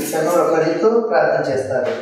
ఇతను ఒకరితో ప్రార్థన చేస్తారు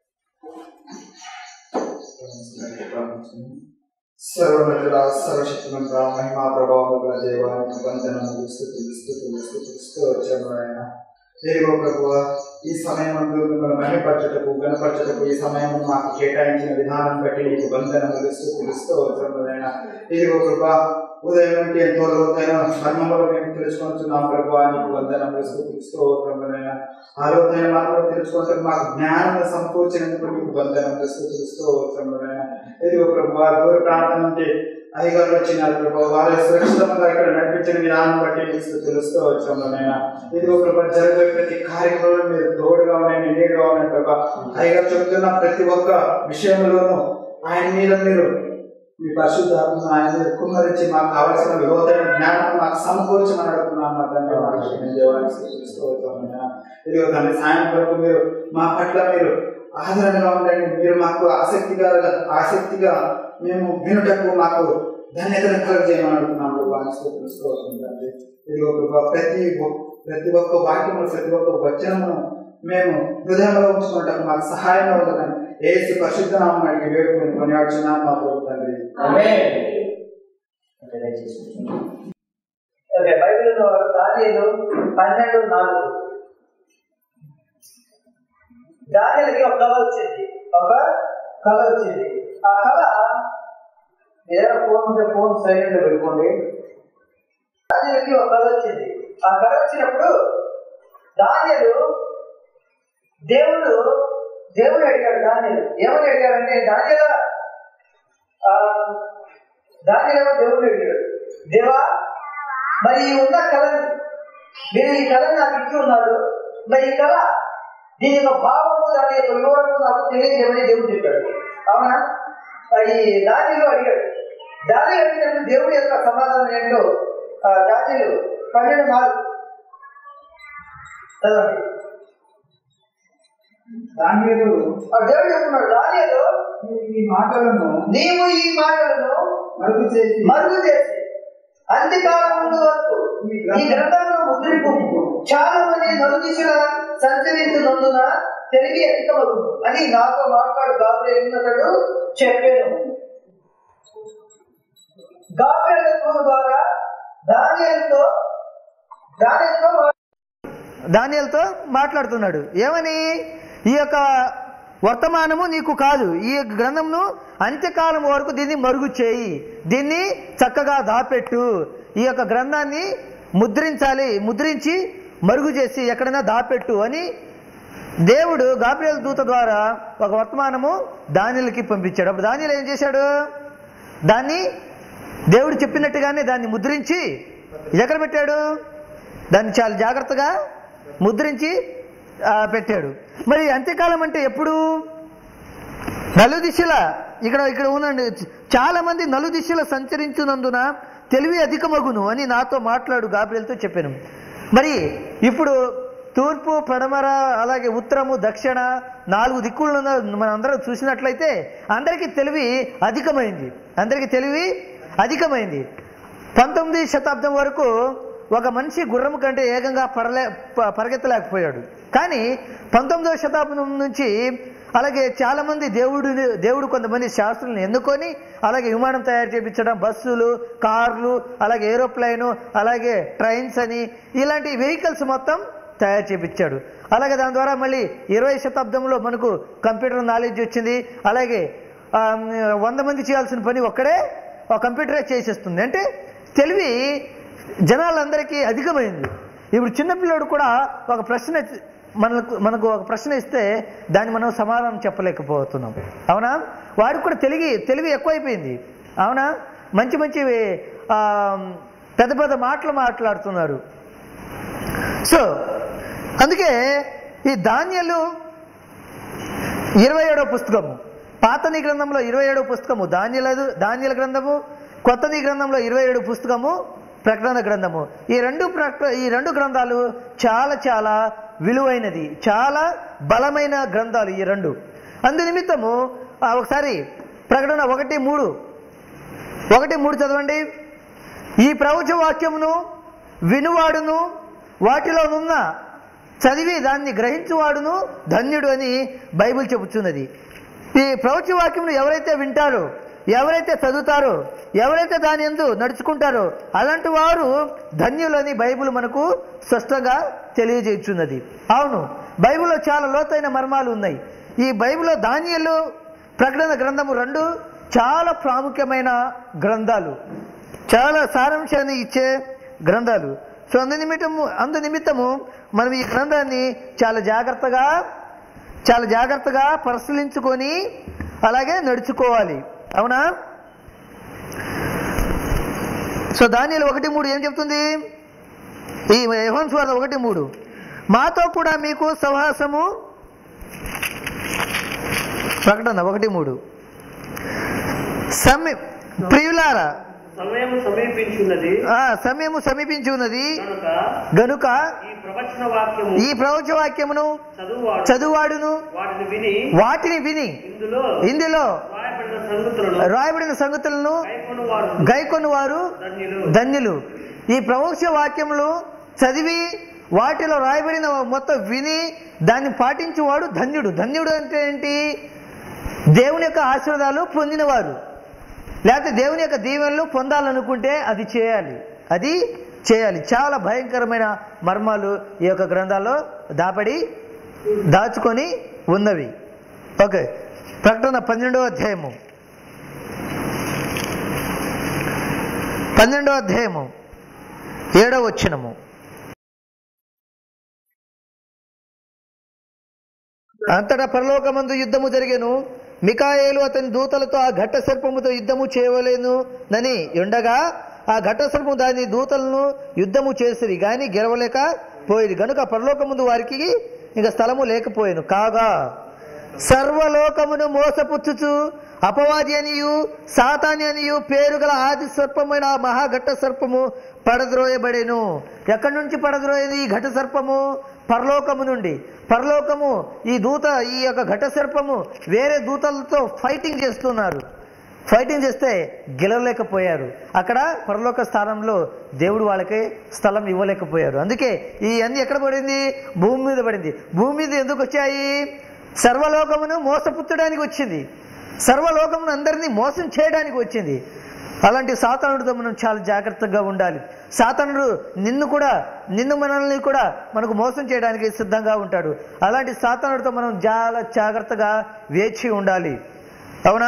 సర్వనటుల సర్వశక్తిమంత మహిమా ప్రభావముల దేవానికి వందనములు స్థుతులు స్థుతులు స్థుతులు స్తోత్రము ఆయన దేవో ప్రభువ ఈ సమయం మిమ్మల్ని మహిమపరచటకు గణపరచటకు ఈ సమయం మాకు కేటాయించిన విధానం బట్టి నీకు వందనములు స్థుతులు స్తోత్రము ఆయన దేవో ప్రభా ఉదయం నుండి ఎంతో లోతైన మర్మములు మేము తెలుసుకుంటున్నాం ప్రభు నీకు వందనములు స్థుతులు స్తోత్రము ఆయన ఆ లోతైన మర్మములు తెలుసుకుంటే మాకు జ్ఞానం సమకూర్చినందుకు నీకు వందనములు స్థుతులు స్తోత్రము ఆయన ఇదిగో ప్రభు వారు దూర ప్రాంతం నుండి అధికారులు వచ్చినారు ప్రభు వారి సురక్షితంగా ఇక్కడ నడిపించిన విధానం బట్టి నీకు స్థుతులు స్తోత్రము నాయన ఇదిగో ప్రభు జరిగే ప్రతి కార్యక్రమంలో మీరు తోడుగా ఉండండి నీడుగా ఉండండి ప్రభు అయ్యగారు చెప్తున్న ప్రతి ఒక్క విషయంలోనూ ఆయన మీద మీరు మీ పరిశుద్ధాత్మను ఆయన మీద కుమ్మరించి మాకు కావలసిన లోతైన జ్ఞానం మాకు సమకూర్చమని అడుగుతున్నాను మా తండ్రి మా రక్షణ దేవానికి స్తుతులు స్తోత్రము నాయన. ఇదిగో తండ్రి సాయం కొరకు మీరు మా పట్ల మీరు ఆదరణగా ఉండండి మీరు మాకు ఆసక్తిగా ఆసక్తిగా మేము వినుటకు మాకు ధన్యతను కలుగజేయమని అడుగుతున్నాం ప్రభావానికి స్తోత్రం స్తోత్రం తండ్రి ఇదిగో ప్రభా ప్రతి ఒ- ప్రతి ఒక్క వాక్యము ప్రతి ఒక్క వచనము మేము హృదయంలో ఉంచుకుంటాం మాకు సహాయంగా ఉండదని ఏసు పరిశుద్ధ నామం అడిగి వేడుకొని కొనియాడుచున్నాం మా ప్రభు తండ్రి అంటే దయచేసి కూర్చోండి. ఓకే బైబిల్లో దానిలు పన్నెండు నాలుగు దానిలకి ఒక కళ వచ్చింది ఒక కళ వచ్చింది ఆ కళ ఏదైనా ఫోన్ ఉంటే ఫోన్ సైలెంట్ లో పెట్టుకోండి దానిలకి ఒక కళ వచ్చింది ఆ కళ వచ్చినప్పుడు దానిలు దేవుడు దేవుడు అడిగాడు దానిలు ఏమని అడిగాడంటే దానిల దానిలో దేవుడు అడిగాడు దేవా మరి ఈ ఉన్న కళని మీరు ఈ కళని నాకు ఇచ్చి ఉన్నారు మరి ఈ కళ దీని యొక్క భావము దాని యొక్క వివరము నాకు తెలియజేయమని దేవుడు చెప్పాడు అవునా మరి దానిలో అడిగాడు దాని అడిగినప్పుడు దేవుడి యొక్క సమాధానం ఏంటో ఆ, దానిలో పన్నెండు నాలుగు చదవండి దానిలో ఆ దేవుడు చెప్తున్నాడు దానిలో ఈ మాటలను నీవు ఈ మాటలను మరుగు చేసి మరుగు చేసి అంత్యకాలం ముందు వరకు ఈ గ్రంథంలో ముద్రింపు చాలా మంది నలుదిశల సంచరించినందున తెలివి అధికమగు అని నాతో మాట్లాడు గాబ్రేయుడు చెప్పాను గాబ్రేయుడు ద్వారా దానియలతో దానితో దానియలతో మాట్లాడుతున్నాడు ఏమని ఈ యొక్క వర్తమానము నీకు కాదు ఈ గ్రంథంను అంత్యకాలం వరకు దీన్ని మరుగు చేయి దీన్ని చక్కగా దాపెట్టు ఈ యొక్క గ్రంథాన్ని ముద్రించాలి ముద్రించి మరుగు చేసి ఎక్కడైనా దాపెట్టు అని దేవుడు గాబ్రియల్ దూత ద్వారా ఒక వర్తమానము దానిలకి పంపించాడు అప్పుడు దానిలో ఏం చేశాడు దాన్ని దేవుడు చెప్పినట్టుగానే దాన్ని ముద్రించి ఎక్కడ పెట్టాడు దాన్ని చాలా జాగ్రత్తగా ముద్రించి ఆ, పెట్టాడు మరి అంత్యకాలం అంటే ఎప్పుడు నలుదిశల ఇక్కడ ఇక్కడ ఉండండి చాలా మంది నలుదిశల సంచరించునందున తెలివి అధికమగును అని నాతో మాట్లాడు గాబ్రియల్తో చెప్పాను మరి ఇప్పుడు తూర్పు పడమర అలాగే ఉత్తరము దక్షిణ నాలుగు దిక్కులు మనం అందరం చూసినట్లయితే అందరికీ తెలివి అధికమైంది అందరికీ తెలివి అధికమైంది పంతొమ్మిది శతాబ్దం వరకు ఒక మనిషి గుర్రం కంటే ఏకంగా పరలే ప- పరిగెత్తలేకపోయాడు కానీ పంతొమ్మిదవ శతాబ్దం నుంచి అలాగే చాలా మంది దేవుడు దేవుడు కొంతమంది శాస్త్రులను ఎన్నుకొని అలాగే విమానం తయారు చేయించడం బస్సులు కార్లు అలాగే ఏరోప్లైన్ అలాగే ట్రైన్స్ అని ఇలాంటి వెహికల్స్ మొత్తం తయారు చేయించాడు అలాగే దాని ద్వారా మళ్ళీ ఇరవై శతాబ్దంలో మనకు కంప్యూటర్ నాలెడ్జ్ వచ్చింది అలాగే ఆ, వంద మంది చేయాల్సిన పని ఒక్కడే ఆ కంప్యూటరే చేసేస్తుంది అంటే తెలివి జనాలందరికీ అధికమైంది ఇప్పుడు చిన్నపిల్లడు కూడా ఒక ప్రశ్న మనకు మనకు ఒక ప్రశ్న ఇస్తే దాన్ని మనం సమాధానం చెప్పలేకపోతున్నాం అవునా వాడికి కూడా తెలివి తెలివి ఎక్కువైపోయింది అవునా మంచి మంచి ఆ, పెద్ద పెద్ద మాటలు మాట్లాడుతున్నారు సో అందుకే ఈ ధాన్యాలు ఇరవై ఏడో పుస్తకము పాత నీ గ్రంథంలో ఇరవై ఏడో పుస్తకము ధాన్యాల ధాన్యాల గ్రంథము కొత్త నీ గ్రంథంలో ఇరవై ఏడు పుస్తకము ప్రకటన గ్రంథము ఈ రెండు ప్రక ఈ రెండు గ్రంథాలు చాలా చాలా విలువైనది చాలా బలమైన గ్రంథాలు ఈ రెండు అందు నిమిత్తము ఆ, ఒకసారి ప్రకటన ఒకటి మూడు ఒకటి మూడు చదవండి ఈ ప్రవచ వాక్యమును వినువాడును వాటిలోనున్న చదివి దాన్ని గ్రహించువాడును ధన్యుడు అని బైబిల్ చెబుతున్నది ఈ ప్రవచన వాక్యమును ఎవరైతే వింటారో ఎవరైతే చదువుతారో ఎవరైతే దాని ఎందు నడుచుకుంటారో అలాంటి వారు ధన్యులని బైబిల్ మనకు స్పష్టంగా తెలియజేస్తున్నది అవును బైబిల్లో చాలా లోతైన మర్మాలు ఉన్నాయి ఈ బైబిల్లో ధాన్యాలు ప్రకటన గ్రంథము రెండు చాలా ప్రాముఖ్యమైన గ్రంథాలు చాలా సారాంశాన్ని ఇచ్చే గ్రంథాలు సో అందు నిమిత్తము అందు నిమిత్తము మనం ఈ గ్రంథాన్ని చాలా జాగ్రత్తగా చాలా జాగ్రత్తగా పరిశీలించుకొని అలాగే నడుచుకోవాలి అవునా సో దానిలో ఒకటి మూడు ఏం చెప్తుంది ఈ యెహోను స్వార్థ ఒకటి మూడు మాతో కూడా మీకు సహవాసము ప్రకటన ఒకటి మూడు సమీ ప్రియులారా సమయం సమీపించున్నది ఆ, సమయము సమీపించి ఉన్నది కనుక గనుక ఈ ప్రవచన వాక్యము ఈ ప్రవచ వాక్యమును చదువువాడు చదువాడును వాటిని విని వాటిని విని ఇందులో ఇందులో రాయబడిన సంగతులను రాయబడిన సంగతులను కైకొను వారు గైకొన్న వారు ధన్యులు ధన్యులు ఈ ప్రవోక్ష వాక్యములు చదివి వాటిలో రాయబడిన మొత్తం విని దాన్ని పాటించేవాడు ధన్యుడు ధన్యుడు అంటే ఏంటి దేవుని యొక్క ఆశీర్వాదాలు పొందినవారు లేకపోతే దేవుని యొక్క దీవెనలు పొందాలనుకుంటే అది చేయాలి అది చేయాలి చాలా భయంకరమైన మర్మాలు ఈ యొక్క గ్రంథాల్లో దాపడి దాచుకొని ఉన్నవి ఓకే ప్రకటన పన్నెండవ అధ్యాయము పన్నెండవ అధ్యాయము ఏడవ వచ్చినము అంతటా పరలోకమందు యుద్ధము జరిగెను మికాయేలు అతని దూతలతో ఆ ఘట్ట సర్పముతో యుద్ధము చేయవలేను నని ఉండగా ఆ ఘట్ట సర్పము దాని దూతలను యుద్ధము చేసిరి గాని గెలవలేక పోయేది గనుక పరలోకముందు వారికి ఇక స్థలము లేకపోయాను కాగా సర్వలోకమును మోసపుచ్చుచు అపవాది అనియు సాతాని అనియు పేరు గల ఆది సర్పమైన ఆ మహాఘట్ట సర్పము పడద్రోయబడెను ఎక్కడి నుంచి పడద్రోయేది ఈ ఘట సర్పము పరలోకము నుండి పరలోకము ఈ దూత ఈ యొక్క ఘట సర్పము వేరే దూతలతో ఫైటింగ్ చేస్తున్నారు ఫైటింగ్ చేస్తే గెలవలేకపోయారు అక్కడ పరలోక స్థానంలో దేవుడు వాళ్ళకి స్థలం ఇవ్వలేకపోయారు అందుకే ఈ అన్ని ఎక్కడ పడింది భూమి మీద పడింది భూమి మీద ఎందుకు వచ్చాయి సర్వలోకమును మోసపుచ్చడానికి వచ్చింది సర్వలోకమును అందరినీ మోసం చేయడానికి వచ్చింది అలాంటి సాతానుడితో మనం చాలా జాగ్రత్తగా ఉండాలి సాతానుడు నిన్ను కూడా నిన్ను మనల్ని కూడా మనకు మోసం చేయడానికి సిద్ధంగా ఉంటాడు అలాంటి సాతానుడితో మనం చాలా జాగ్రత్తగా వేచి ఉండాలి అవునా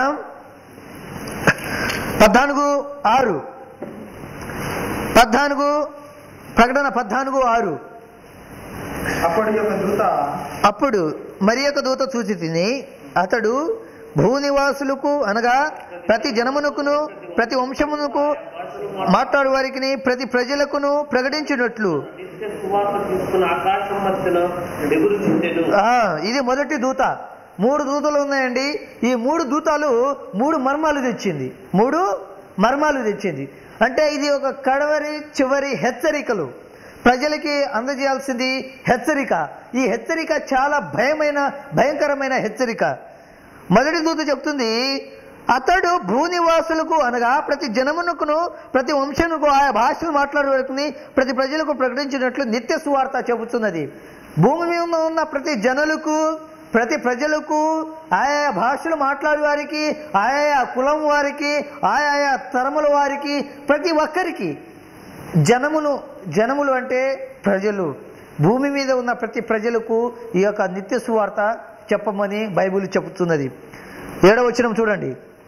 పద్నాలుగు ఆరు పద్నాలుగు ప్రకటన పద్నాలుగు ఆరు అప్పటి యొక్క దూత అప్పుడు మరి యొక్క దూత చూచి తిని అతడు భూనివాసులకు అనగా ప్రతి జనమునకును ప్రతి వంశమునకు మాట్లాడు వారికి ప్రతి ప్రజలకును ప్రకటించినట్లు నిత్య సువార్త తీసుకున్న ఆకాశం మధ్యన ఎగురుచుండెను ఆ, ఇది మొదటి దూత మూడు దూతలు ఉన్నాయండి ఈ మూడు దూతాలు మూడు మర్మాలు తెచ్చింది మూడు మర్మాలు తెచ్చింది అంటే ఇది ఒక కడవరి చివరి హెచ్చరికలు ప్రజలకి అందజేయాల్సింది హెచ్చరిక ఈ హెచ్చరిక చాలా భయమైన భయంకరమైన హెచ్చరిక మొదటి దూత చెప్తుంది అతడు భూనివాసులకు అనగా ప్రతి జనమునకును ప్రతి వంశమునకు ఆయా భాషలు మాట్లాడే ప్రతి ప్రజలకు ప్రకటించినట్లు నిత్య సువార్త చెబుతున్నది భూమి మీద ఉన్న ప్రతి జనులకు ప్రతి ప్రజలకు ఆయా భాషలు మాట్లాడే వారికి ఆయా కులం వారికి ఆయా తరముల వారికి ప్రతి ఒక్కరికి జనములు జనములు అంటే ప్రజలు భూమి మీద ఉన్న ప్రతి ప్రజలకు ఈ యొక్క నిత్య సువార్త చెప్పమని బైబిల్ చెబుతున్నది ఏడవ వచనం చూడండి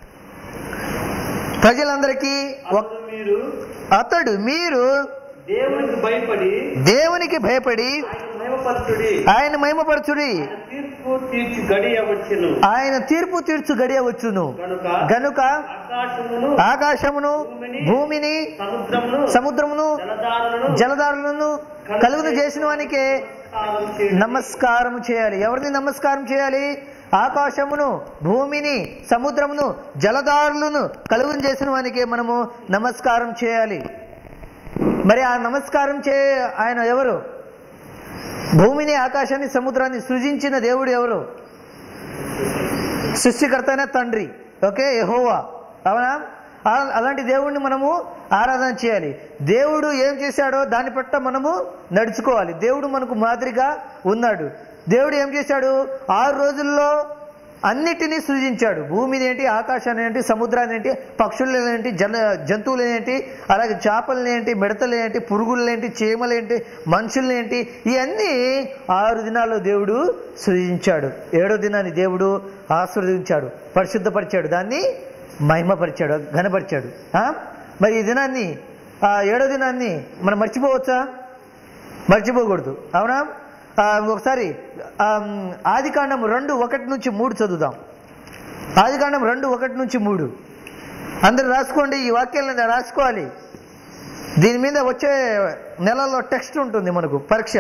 ప్రజలందరికీ ఒక్- అప్పుడు మీరు అతడు మీరు దేవునికి భయపడి దేవునికి భయపడి ఆయన మహిమపరచుడి ఆయన మహిమపరచుడి ఆయన తీర్పు తీర్చి గడియ వచ్చెను ఆయన తీర్పు తీర్చు గడియ వచ్చును కనుక గనుక ఆకాశమును ఆకాశమును భూమిని సముద్రమును సముద్రమును జలధారలను జలధారులను కలుగును చేసిన వానికే నమస్కారం చేయుడి. నమస్కారం చేయాలి ఎవరిని నమస్కారం చేయాలి ఆకాశమును భూమిని సముద్రమును జలధారులను కలుగును చేసిన వానికి మనము నమస్కారం చేయాలి మరి ఆ నమస్కారం చే ఆయన ఎవరు భూమిని ఆకాశాన్ని సముద్రాన్ని సృజించిన దేవుడు ఎవరు సృష్టికర్త అయిన తండ్రి ఓకే యెహోవా అవునా ఆ- అలాంటి దేవుడిని మనము ఆరాధన చేయాలి దేవుడు ఏం చేశాడో దాని పట్ల మనము నడుచుకోవాలి దేవుడు మనకు మాదిరిగా ఉన్నాడు దేవుడు ఏం చేశాడు ఆరు రోజుల్లో అన్నిటినీ సృజించాడు భూమిని ఏంటి ఆకాశాన్ని ఏంటి సముద్రాన్ని ఏంటి పక్షులు ఏంటి జన జంతువులు ఏంటి అలాగే చేపలు ఏంటి మిడతలు ఏంటి పురుగులు ఏంటి చీమలు ఏంటి మనుషులు ఏంటి ఇవన్నీ ఆరు దినాల్లో దేవుడు సృజించాడు ఏడో దినాన్ని దేవుడు ఆస్వాదించాడు పరిశుద్ధపరిచాడు దాన్ని మహిమపరిచాడు ఘనపరిచాడు ఆ? మరి ఈ దినాన్ని ఆ ఏడో దినాన్ని మనం మర్చిపోవచ్చా మర్చిపోకూడదు అవునా ఆ, ఒకసారి ఆది కాండం రెండు ఒకటి నుంచి మూడు చదువుదాం ఆది కాండం రెండు ఒకటి నుంచి మూడు అందరు రాసుకోండి ఈ వాక్యాలను రాసుకోవాలి దీని మీద వచ్చే నెలలో టెక్స్ట్ ఉంటుంది మనకు పరీక్ష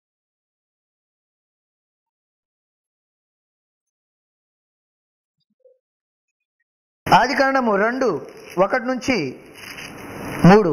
ఆది కాండము రెండు ఒకటి నుంచి మూడు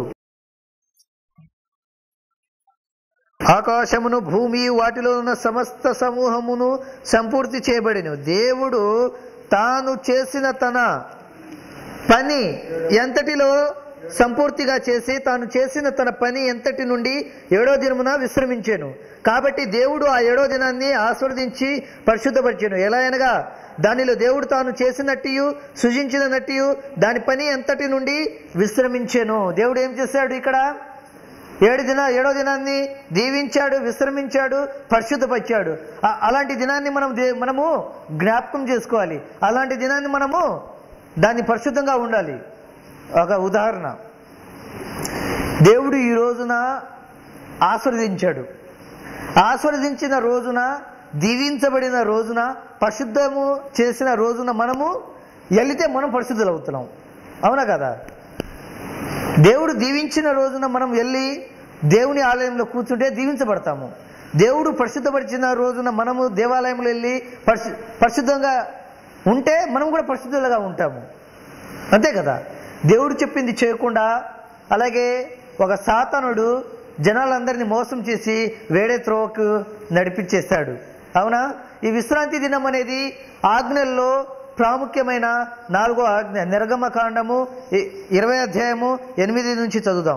ఆకాశమును భూమి వాటిలో ఉన్న సమస్త సమూహమును సంపూర్తి చేయబడిను దేవుడు తాను చేసిన తన పని ఎంతటిలో సంపూర్తిగా చేసి తాను చేసిన తన పని ఎంతటి నుండి ఏడో దినమున విశ్రమించాను కాబట్టి దేవుడు ఆ ఏడో దినాన్ని ఆస్వాదించి పరిశుద్ధపరిచాను ఎలా అనగా దానిలో దేవుడు తాను చేసినట్టు సృజించినట్టు దాని పని ఎంతటి నుండి విశ్రమించాను దేవుడు ఏం చేశాడు ఇక్కడ ఏడు దిన ఏడో దినాన్ని దీవించాడు విశ్రమించాడు పరిశుద్ధపరిచాడు ఆ- అలాంటి దినాన్ని మనం దే- మనము జ్ఞాపకం చేసుకోవాలి అలాంటి దినాన్ని మనము దాన్ని పరిశుద్ధంగా ఉండాలి ఒక ఉదాహరణ దేవుడు ఈ రోజున ఆస్వాదించాడు ఆస్వాదించిన రోజున దీవించబడిన రోజున పరిశుద్ధము చేసిన రోజున మనము వెళితే మనం పరిశుద్ధులు అవుతున్నాం అవునా కదా దేవుడు దీవించిన రోజున మనం వెళ్ళి దేవుని ఆలయంలో కూర్చుంటే దీవించబడతాము దేవుడు పరిశుద్ధపరిచిన రోజున మనము దేవాలయంలో వెళ్ళి పరిశు పరిశుద్ధంగా ఉంటే మనం కూడా పరిశుద్ధులుగా ఉంటాము అంతే కదా దేవుడు చెప్పింది చేయకుండా అలాగే ఒక సాతనుడు జనాలందరినీ మోసం చేసి వేడే త్రోవకు నడిపించేస్తాడు అవునా ఈ విశ్రాంతి దినం అనేది ఆజ్ఞల్లో ప్రాముఖ్యమైన నాలుగో ఆజ్ఞ నిర్గమ కాండము ఇ- ఇరవై అధ్యాయము ఎనిమిది నుంచి చదువుదాం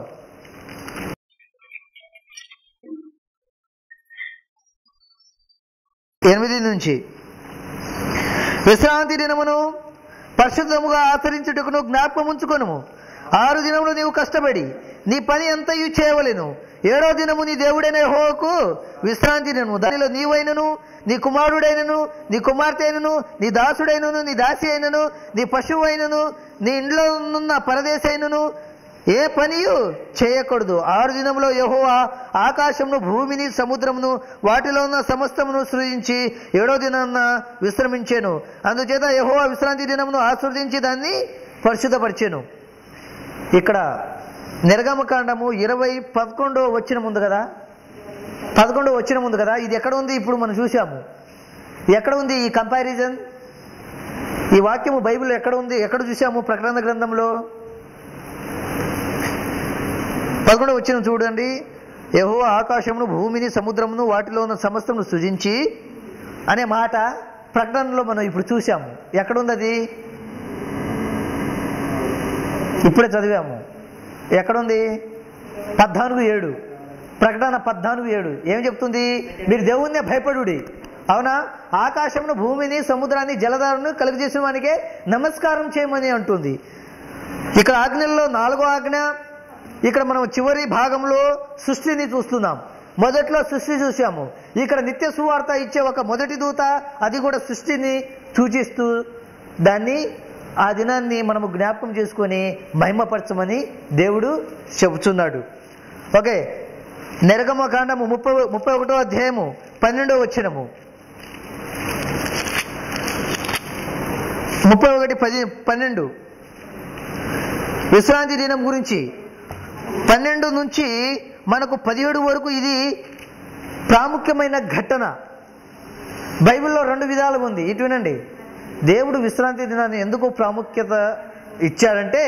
ఎనిమిది నుంచి విశ్రాంతి దినమును పరిశుద్ధముగా ఆచరించుటకును జ్ఞాపకం ఉంచుకొనుము ఆరు దినములు నీవు కష్టపడి నీ పని అంతయు చేయవలెను ఏడో దినము నీ దేవుడైన యెహోవాకు విశ్రాంతి దినము దానిలో నీవైనను నీ కుమారుడైనను నీ కుమార్తె అయినను నీ దాసుడైనను నీ దాసి అయినను నీ పశువు అయినను నీ ఇంట్లో ఉన్న పరదేశ అయినను ఏ పనియు చేయకూడదు ఆరు దినంలో యెహోవా ఆకాశమును భూమిని సముద్రమును వాటిలో ఉన్న సమస్తమును సృజించి ఏడో దినాన్న విశ్రమించాను అందుచేత యెహోవా విశ్రాంతి దినమును ఆస్వాదించి దాన్ని పరిశుద్ధపరిచాను ఇక్కడ నిర్గమకాండము ఇరవై పదకొండో వచ్చిన ముందు కదా పదకొండో వచ్చిన ముందు కదా ఇది ఎక్కడ ఉంది ఇప్పుడు మనం చూసాము ఎక్కడ ఉంది ఈ కంపారిజన్ ఈ వాక్యము బైబిల్ ఎక్కడ ఉంది ఎక్కడ చూసాము ప్రకటన గ్రంథంలో పదకొండు వచ్చిన చూడండి యహో ఆకాశమును భూమిని సముద్రమును వాటిలో ఉన్న సమస్తమును సృజించి అనే మాట ప్రకటనలో మనం ఇప్పుడు చూసాము ఎక్కడుంది అది ఇప్పుడే చదివాము ఎక్కడుంది పద్నాలుగు ఏడు ప్రకటన పద్నాలుగు ఏడు ఏం చెప్తుంది మీరు దేవుణ్ణే భయపడుడి అవునా ఆకాశమును భూమిని సముద్రాన్ని జలధారను కలుగజేసిన వానికే నమస్కారం చేయమని అంటుంది ఇక్కడ ఆజ్ఞల్లో నాలుగో ఆజ్ఞ ఇక్కడ మనం చివరి భాగంలో సృష్టిని చూస్తున్నాం మొదట్లో సృష్టి చూసాము ఇక్కడ నిత్య సువార్త ఇచ్చే ఒక మొదటి దూత అది కూడా సృష్టిని సూచిస్తూ దాన్ని ఆ దినాన్ని మనము జ్ఞాపకం చేసుకొని మహిమపరచమని దేవుడు చెబుతున్నాడు ఓకే నెరగమ కాండము ముప్పై ముప్పై ఒకటో అధ్యాయము పన్నెండో వచ్చినము ముప్పై ఒకటి పది పన్నెండు విశ్రాంతి దినం గురించి పన్నెండు నుంచి మనకు పదిహేడు వరకు ఇది ప్రాముఖ్యమైన ఘటన బైబిల్లో రెండు విధాలు ఉంది ఇటు వినండి దేవుడు విశ్రాంతి దినాన్ని ఎందుకు ప్రాముఖ్యత ఇచ్చారంటే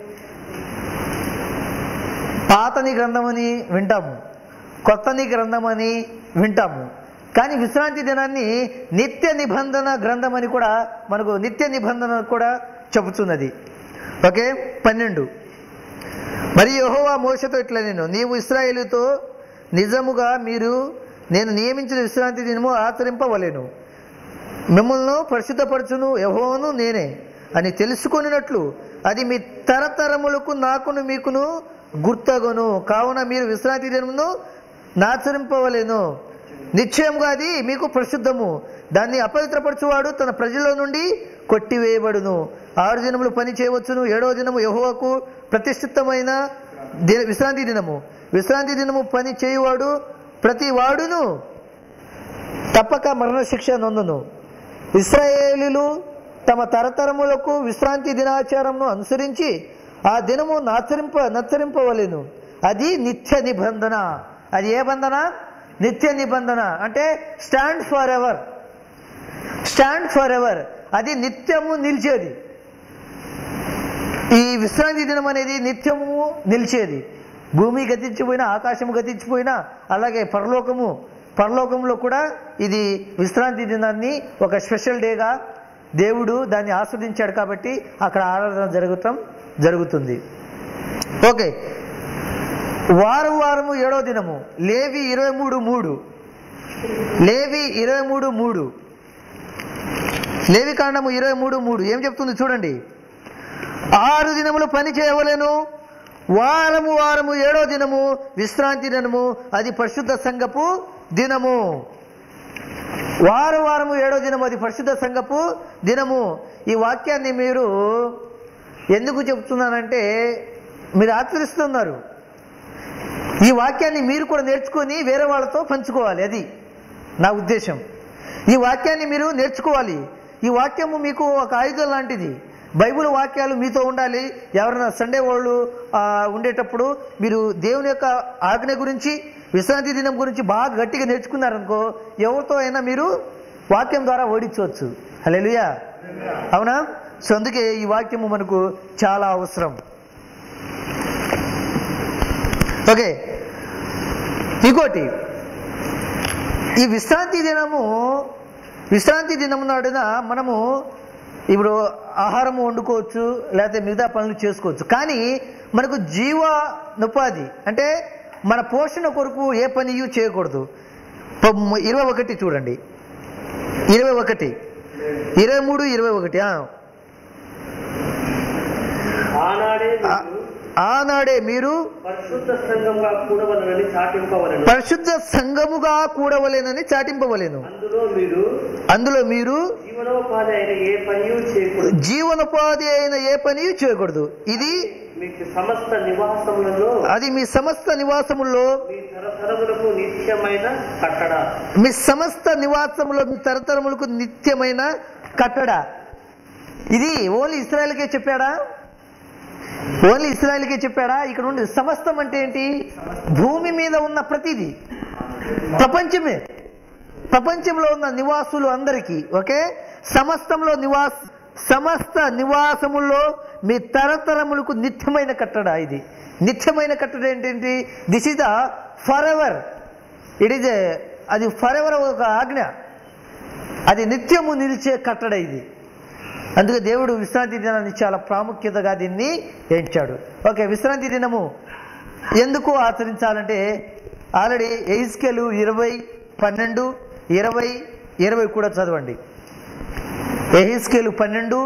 పాతని గ్రంథమని వింటాము కొత్తని గ్రంథమని వింటాము కానీ విశ్రాంతి దినాన్ని నిత్య నిబంధన గ్రంథం అని కూడా మనకు నిత్య నిబంధన కూడా చెబుతున్నది ఓకే పన్నెండు మరి యెహోవా మోసతో ఇట్లా నేను నీవు ఇస్రాయేలుతో నిజముగా మీరు నేను నియమించిన విశ్రాంతి దినము ఆచరింపవలేను మిమ్మల్ని పరిశుద్ధపరచును యహోను నేనే అని తెలుసుకొనినట్లు అది మీ తరతరములకు నాకును మీకును గుర్తగును కావున మీరు విశ్రాంతి దినమును నాచరింపవలేను నిశ్చయంగా అది మీకు ప్రసిద్ధము దాన్ని అపవిత్రపరచువాడు తన ప్రజల నుండి కొట్టివేయబడును ఆరు దినములు పని చేయవచ్చును ఏడవ దినము యహోవకు ప్రతిష్ఠితమైన ది- విశ్రాంతి దినము విశ్రాంతి దినము పని చేయువాడు ప్రతి వాడును తప్పక మరణశిక్ష నొందును ఇస్రాయేలీలు తమ తరతరములకు విశ్రాంతి దినాచారంను అనుసరించి ఆ దినము నచ్చరింప నచ్చరింపవలేను అది నిత్య నిబంధన అది ఏ బంధన నిత్య నిబంధన అంటే stand for ever stand for ever అది నిత్యము నిలిచేది ఈ విశ్రాంతి దినం అనేది నిత్యము నిలిచేది భూమి గతించిపోయినా ఆకాశము గతించిపోయినా అలాగే పరలోకము పరలోకంలో కూడా ఇది విశ్రాంతి దినాన్ని ఒక స్పెషల్ డేగా దేవుడు దాన్ని ఆస్వాదించాడు కాబట్టి అక్కడ ఆరాధన జరుగుతాం జరుగుతుంది ఓకే వారం వారము ఏడో దినము లేవి ఇరవై మూడు మూడు లేవి ఇరవై మూడు మూడు లేవి కాండము ఇరవై మూడు మూడు ఏం చెప్తుంది చూడండి ఆరు దినములు పని చేయవలెను వారము వారము ఏడో దినము విశ్రాంతి దినము అది పరిశుద్ధ సంఘపు దినము వారం వారము ఏడో దినము అది పరిశుద్ధ సంఘపు దినము ఈ వాక్యాన్ని మీరు ఎందుకు చెప్తున్నానంటే మీరు ఆచరిస్తున్నారు ఈ వాక్యాన్ని మీరు కూడా నేర్చుకొని వేరే వాళ్ళతో పంచుకోవాలి అది నా ఉద్దేశం ఈ వాక్యాన్ని మీరు నేర్చుకోవాలి ఈ వాక్యము మీకు ఒక ఆయుధం లాంటిది బైబిల్ వాక్యాలు మీతో ఉండాలి ఎవరైనా సండే వాళ్ళు ఆ, ఉండేటప్పుడు మీరు దేవుని యొక్క ఆజ్ఞ గురించి విశ్రాంతి దినం గురించి బాగా గట్టిగా నేర్చుకున్నారనుకో ఎవరితో అయినా మీరు వాక్యం ద్వారా ఓడించవచ్చు హల్లెలూయా అవునా సో అందుకే ఈ వాక్యము మనకు చాలా అవసరం ఓకే ఇంకోటి ఈ విశ్రాంతి దినము విశ్రాంతి దినం నాడున మనము ఇప్పుడు ఆహారము వండుకోవచ్చు లేకపోతే మిగతా పనులు చేసుకోవచ్చు కానీ మనకు జీవనోపాధి అంటే మన పోషణ కొరకు ఏ పనియు చేయకూడదు ప- ఇరవై ఒకటి చూడండి ఇరవై ఒకటి ఇరవై మూడు ఇరవై ఒకటి ఆ. ఆనాడే ఆ- మీరు ఆనాడే మీరు పరిశుద్ధ సంఘంగా కూడవలనని చాటింపవలను పరిశుద్ధ సంఘముగా కూడవలేనని చాటింపవలేను అందులో మీరు అందులో మీరు జీవనోపాధి అయిన ఏ పనియూ చేయకూడదు జీవనోపాధి అయిన ఏ పని చేయకూడదు ఇది మీకు సమస్త నివాసములలో అది మీ సమస్త నివాసముల్లో మీ తరతరములకు నిత్యమైన కట్టడ మీ సమస్త నివాసములో మీ తరతరములకు నిత్యమైన కట్టడ ఇది ఓన్లీ ఇస్రాయల్కే చెప్పాడా ఓన్లీ ఇస్రాయల్కే చెప్పాడా ఇక్కడ ఉండి సమస్తం అంటే ఏంటి భూమి మీద ఉన్న ప్రతిదీ ప్రపంచమే ప్రపంచంలో ఉన్న నివాసులు అందరికీ ఓకే సమస్తంలో నివాస సమస్త నివాసముల్లో మీ తరతరములకు నిత్యమైన కట్టడ ఇది నిత్యమైన కట్టడ ఏంటంటే this is the for ever it is అది ఫర్ ఎవర్ ఒక ఆజ్ఞ అది నిత్యము నిలిచే కట్టడ ఇది అందుకే దేవుడు విశ్రాంతి దినాన్ని చాలా ప్రాముఖ్యతగా దీన్ని ఎంచాడు ఓకే విశ్రాంతి దినము ఎందుకు ఆచరించాలంటే ఆల్రెడీ ఎయిస్కెలు ఇరవై పన్నెండు ఇరవై ఇరవై కూడా చదవండి ఎహిస్కేలు పన్నెండు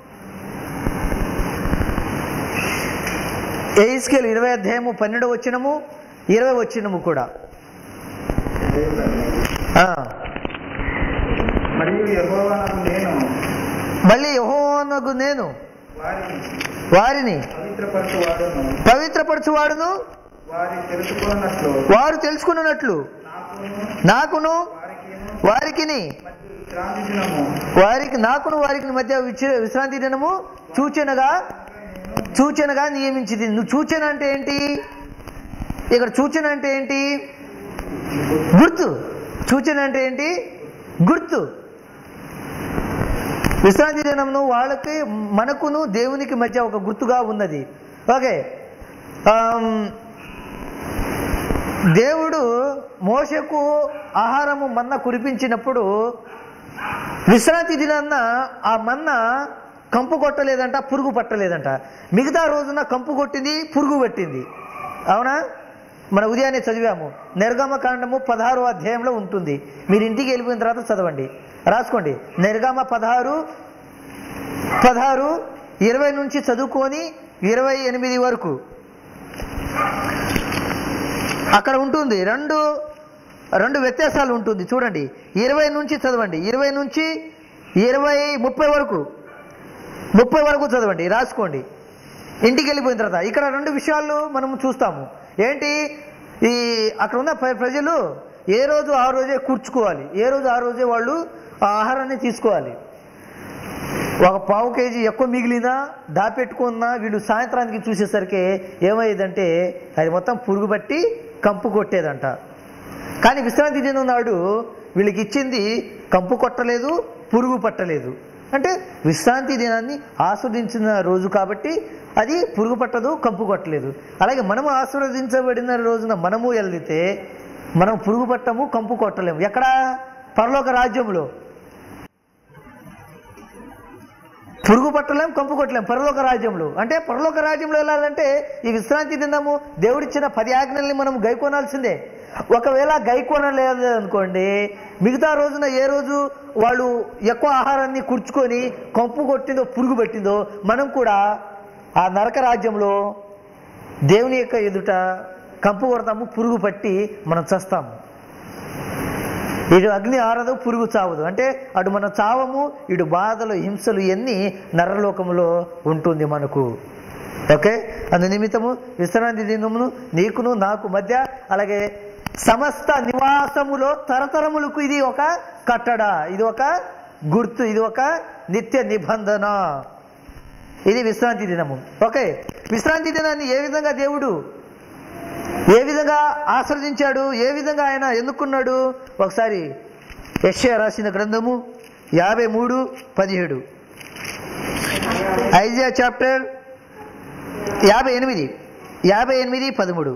ఎహిస్కేలు ఇరవై అధ్యాయము పన్నెండు వచ్చినము ఇరవై వచ్చినము కూడా ఆ, మరియు యెహోవానకు నేను మళ్ళీ యెహోవానగు నేను వారిని వారిని పవిత్రపరచువాడును పవిత్రపరచువాడును వారి తెలుసుకున్నట్లు వారు తెలుసుకున్నట్లు నాకును నాకును వారికిను వారికిని మధ్య విశ్రాంతి దినము వారికి నాకును వారికి మధ్య విచ- విశ్రాంతి దినము సూచనగా సూచనగా నియమించింది నువ్వు సూచన అంటే ఏంటి ఇక్కడ సూచన అంటే ఏంటి గుర్తు సూచన అంటే ఏంటి గుర్తు విశ్రాంతి దినమును వాళ్ళకి మనకును దేవునికి మధ్య ఒక గుర్తుగా ఉన్నది ఓకే ఆమ్, దేవుడు మోషకు ఆహారము మన్న కురిపించినప్పుడు విశ్రాంతి దినాన్న ఆ మన్న కంపు కొట్టలేదంట పురుగు పట్టలేదంట మిగతా రోజున కంపు కొట్టింది పురుగు పట్టింది అవునా మన ఉదయాన్నే చదివాము నిర్గమ కాండము పదహారు అధ్యాయంలో ఉంటుంది మీరు ఇంటికి వెళ్ళిపోయిన తర్వాత చదవండి రాసుకోండి నిర్గమ పదహారు పదహారు ఇరవై నుంచి చదువుకొని ఇరవై ఎనిమిది వరకు అక్కడ ఉంటుంది రెండు రెండు వ్యత్యాసాలు ఉంటుంది చూడండి ఇరవై నుంచి చదవండి ఇరవై నుంచి ఇరవై ముప్పై వరకు ముప్పై వరకు చదవండి రాసుకోండి ఇంటికి వెళ్ళిపోయిన తర్వాత ఇక్కడ రెండు విషయాలు మనం చూస్తాము ఏంటి ఈ అక్కడ ఉన్న ప్ర- ప్రజలు ఏ రోజు ఆ రోజే కూర్చుకోవాలి ఏ రోజు ఆ రోజే వాళ్ళు ఆ ఆహారాన్ని తీసుకోవాలి ఒక పావు కేజీ ఎక్కువ మిగిలినా దాపెట్టుకున్నా వీళ్ళు సాయంత్రానికి చూసేసరికి ఏమయ్యేదంటే అది మొత్తం పురుగు పట్టి కంపు కొట్టేదంట కానీ విశ్రాంతి దినం నాడు వీళ్ళకి ఇచ్చింది కంపు కొట్టలేదు పురుగు పట్టలేదు అంటే విశ్రాంతి దినాన్ని ఆస్వాదించిన రోజు కాబట్టి అది పురుగు పట్టదు కంపు కొట్టలేదు అలాగే మనము ఆశీర్వదించబడిన రోజున మనము వెళ్తే మనం పురుగు పట్టము కంపు కొట్టలేము ఎక్కడ పరలోక రాజ్యంలో పురుగు పట్టలేం కంపు కొట్టలేం పరలోక రాజ్యంలో అంటే పరలోక రాజ్యంలో వెళ్ళాలంటే ఈ విశ్రాంతి దినము దేవుడిచ్చిన పది ఆజ్ఞల్ని మనం గైకొనాల్సిందే ఒకవేళ గైకొనలేదు అనుకోండి మిగతా రోజున ఏ రోజు వాళ్ళు ఎక్కువ ఆహారాన్ని కూర్చుకొని కంపు కొట్టిందో పురుగు పెట్టిందో మనం కూడా ఆ నరక రాజ్యంలో దేవుని యొక్క ఎదుట కంపు కొడతాము పురుగు పట్టి మనం చస్తాము ఇటు అగ్ని ఆరదు పురుగు చావదు అంటే అటు మన చావము ఇటు బాధలు హింసలు ఇవన్నీ నరలోకములో ఉంటుంది మనకు ఓకే అందు నిమిత్తము విశ్రాంతి దినమును నీకును నాకు మధ్య అలాగే సమస్త నివాసములో తరతరములకు ఇది ఒక కట్టడ ఇది ఒక గుర్తు ఇది ఒక నిత్య నిబంధన ఇది విశ్రాంతి దినము ఓకే విశ్రాంతి దినాన్ని ఏ విధంగా దేవుడు ఏ విధంగా ఆశ్రదించాడు ఏ విధంగా ఆయన ఎన్నుకున్నాడు ఒకసారి యెషయా రాసిన గ్రంథము యాభై మూడు పదిహేడు ఐజియా చాప్టర్ యాభై ఎనిమిది యాభై ఎనిమిది పదమూడు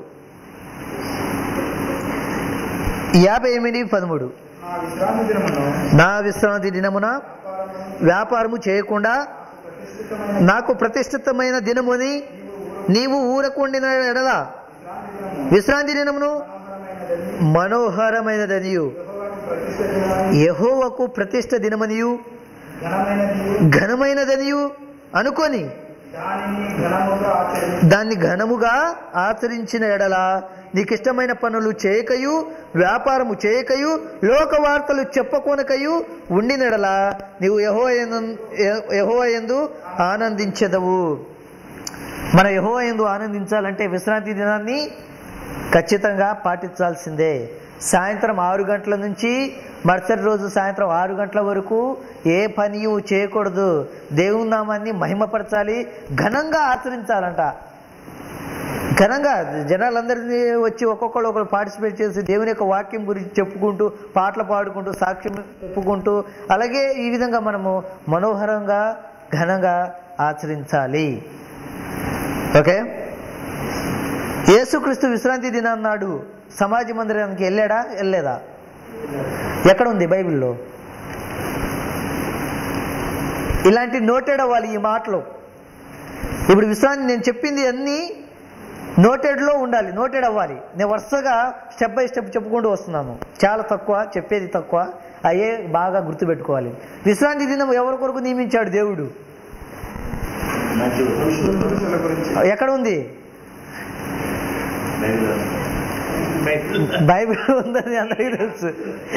యాభై ఎనిమిది పదమూడు నా విశ్రాంతి దినమును నా విశ్రాంతి దినమున వ్యాపారము చేయకుండా ప్రతిష్ఠితమైన నాకు ప్రతిష్ఠితమైన దినముని నీవు ఊరకుండిన ఎడల విశ్రాంతి దినమును మనోహరమైనదనియు యహోవకు ప్రతిష్ఠ దినమనియు ఘనమైనది ఘనమైనదనియు అనుకొని దానిని ఘనముగా ఆచరించి దాన్ని ఘనముగా ఆచరించిన ఎడల నీకు ఇష్టమైన పనులు చేయకయు వ్యాపారము చేయకయు లోక వార్తలు చెప్పకొనకయు ఉండినెడల నీవు యహో యహో ఎందు ఆనందించదవు మన యహో ఎందు ఆనందించాలంటే విశ్రాంతి దినాన్ని ఖచ్చితంగా పాటించాల్సిందే సాయంత్రం ఆరు గంటల నుంచి మరుసటి రోజు సాయంత్రం ఆరు గంటల వరకు ఏ పని చేయకూడదు దేవుని నామాన్ని మహిమపరచాలి ఘనంగా ఆచరించాలంట ఘనంగా జనాలందరినీ వచ్చి ఒక్కొక్కరు ఒకరు పార్టిసిపేట్ చేసి దేవుని యొక్క వాక్యం గురించి చెప్పుకుంటూ పాటలు పాడుకుంటూ సాక్ష్యం చెప్పుకుంటూ అలాగే ఈ విధంగా మనము మనోహరంగా ఘనంగా ఆచరించాలి ఓకే యేసుక్రీస్తు విశ్రాంతి దినాన్ని నాడు సమాజ మందిరానికి వెళ్ళాడా వెళ్ళలేదా ఎక్కడ ఉంది బైబిల్లో ఇలాంటి నోటెడ్ అవ్వాలి ఈ మాటలు ఇప్పుడు విశ్రాంతి నేను చెప్పింది అన్నీ నోటెడ్లో ఉండాలి నోటెడ్ అవ్వాలి నేను వరుసగా స్టెప్ బై స్టెప్ చెప్పుకుంటూ వస్తున్నాను చాలా తక్కువ చెప్పేది తక్కువ అయ్యే బాగా గుర్తుపెట్టుకోవాలి విశ్రాంతి దినం ఎవరి కొరకు నియమించాడు దేవుడు పురుషుల గురించి ఎక్కడ ఉంది బైబిల్ ఉందని అందరికీ తెలుసు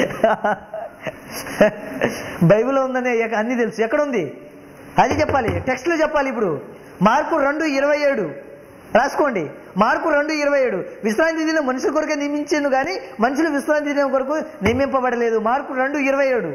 బైబిల్ ఉందని ఎక- అన్నీ తెలుసు ఎక్కడ ఉంది అది చెప్పాలి టెక్స్ట్లో చెప్పాలి ఇప్పుడు మార్కు రెండు ఇరవై ఏడు రాసుకోండి మార్కు రెండు ఇరవై ఏడు విశ్రాంతి దినం మనుషుల కొరకే నియమించాను కానీ మనుషులు విశ్రాంతి దినం కొరకు నియమింపబడలేదు మార్కు రెండు ఇరవై ఏడు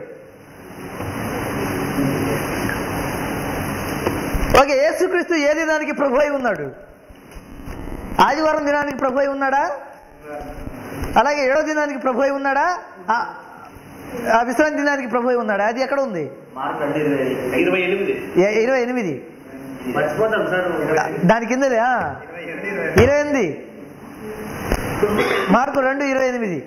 ఓకే యేసుక్రీస్తు ఏ దినానికి ప్రభు అయి ఉన్నాడు ఆదివారం దినానికి ప్రభు అయి ఉన్నాడా అలాగే ఏడో దినానికి ప్రభు అయి ఉన్నాడా ఆ- ఆ విశ్రాంతి దినానికి ప్రభు అయి ఉన్నాడా అది ఎక్కడ ఉంది ఇరవై ఎనిమిది ఏ- ఇరవై ఎనిమిది మర్చిపోతాం సార్ దాని కిందలే ఆ? ఇరవై ఎనిమిది మార్కు రెండు ఇరవై ఎనిమిది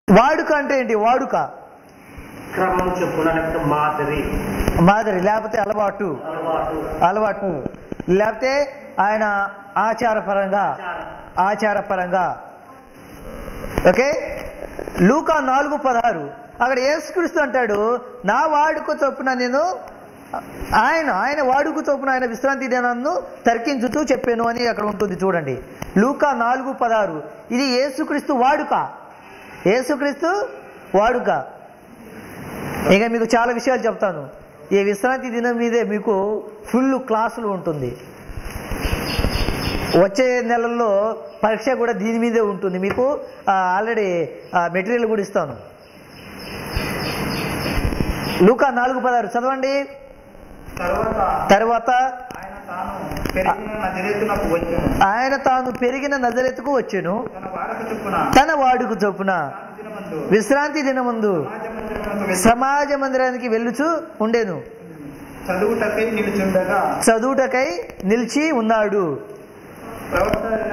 వాడుక అంటే ఏంటి వాడుక క్రమం చెప్పున లేకపోతే మాదిరి మాదిరి లేకపోతే అలవాటు అలవాటు అలవాటు లేకపోతే ఆయన ఆచారపరంగా ఆచారపరంగా ఓకే లూకా నాలుగు పదహారు అక్కడ యేసుక్రీస్తు అంటాడు నా వాడుక చొప్పున నేను ఆయన ఆయన వాడుక చొప్పున ఆయన విశ్రాంతి దినాన్ని తర్కించుతూ చెప్పాను అని అక్కడ ఉంటుంది చూడండి లూకా నాలుగు పదహారు ఇది యేసుక్రీస్తు వాడుక యేసుక్రీస్తు వాడుక ఇక మీకు చాలా విషయాలు చెప్తాను ఈ విశ్రాంతి దినం మీదే మీకు ఫుల్ క్లాసులు ఉంటుంది వచ్చే నెలల్లో పరీక్ష కూడా దీని మీదే ఉంటుంది మీకు ఆల్రెడీ మెటీరియల్ కూడా ఇస్తాను లూకా నాలుగు పదారు చదవండి తర్వాత తర్వాత ఆయన తాను పెరిగిన నజరేతునకు వచ్చాను ఆయన తాను పెరిగిన నజరెత్తుకు వచ్చెను తన వాడక చొప్పున తన వాడుకు చొప్పున దినమందు విశ్రాంతి దినముందు సమాజమందిరమునకు వెళ్ళి సమాజ మందిరానికి వెళ్ళుచు ఉండేను చదువుటకై నిలుచుండగా చదువుటకై నిలిచి ఉన్నాడు ప్రవక్త అయిన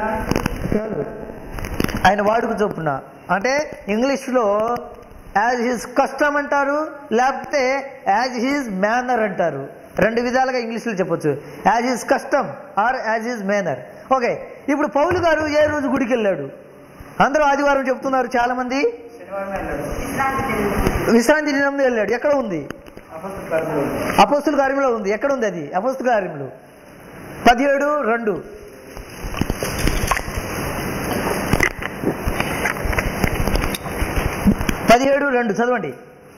ఆయన వాడుక చొప్పున అంటే ఇంగ్లీష్లో యాజ్ హిజ్ కస్టమ్ అంటారు లేకపోతే యాజ్ హిజ్ మేనర్ అంటారు రెండు విధాలుగా ఇంగ్లీష్లో చెప్పొచ్చు as his custom or as his manner okay ఇప్పుడు పౌలు గారు ఏ రోజు గుడికి వెళ్ళాడు అందరూ ఆదివారం చెప్తున్నారు చాలా మంది శనివారం వెళ్ళాడు విశ్రాంతి దినం వెళ్ళాడు ఎక్కడ ఉంది అపొస్తలుల కార్యములు. అపోస్తుల కార్యంలో ఉంది ఎక్కడ ఉంది అది అపోస్తుల కార్యములు పదిహేడు రెండు పదిహేడు రెండు చదవండి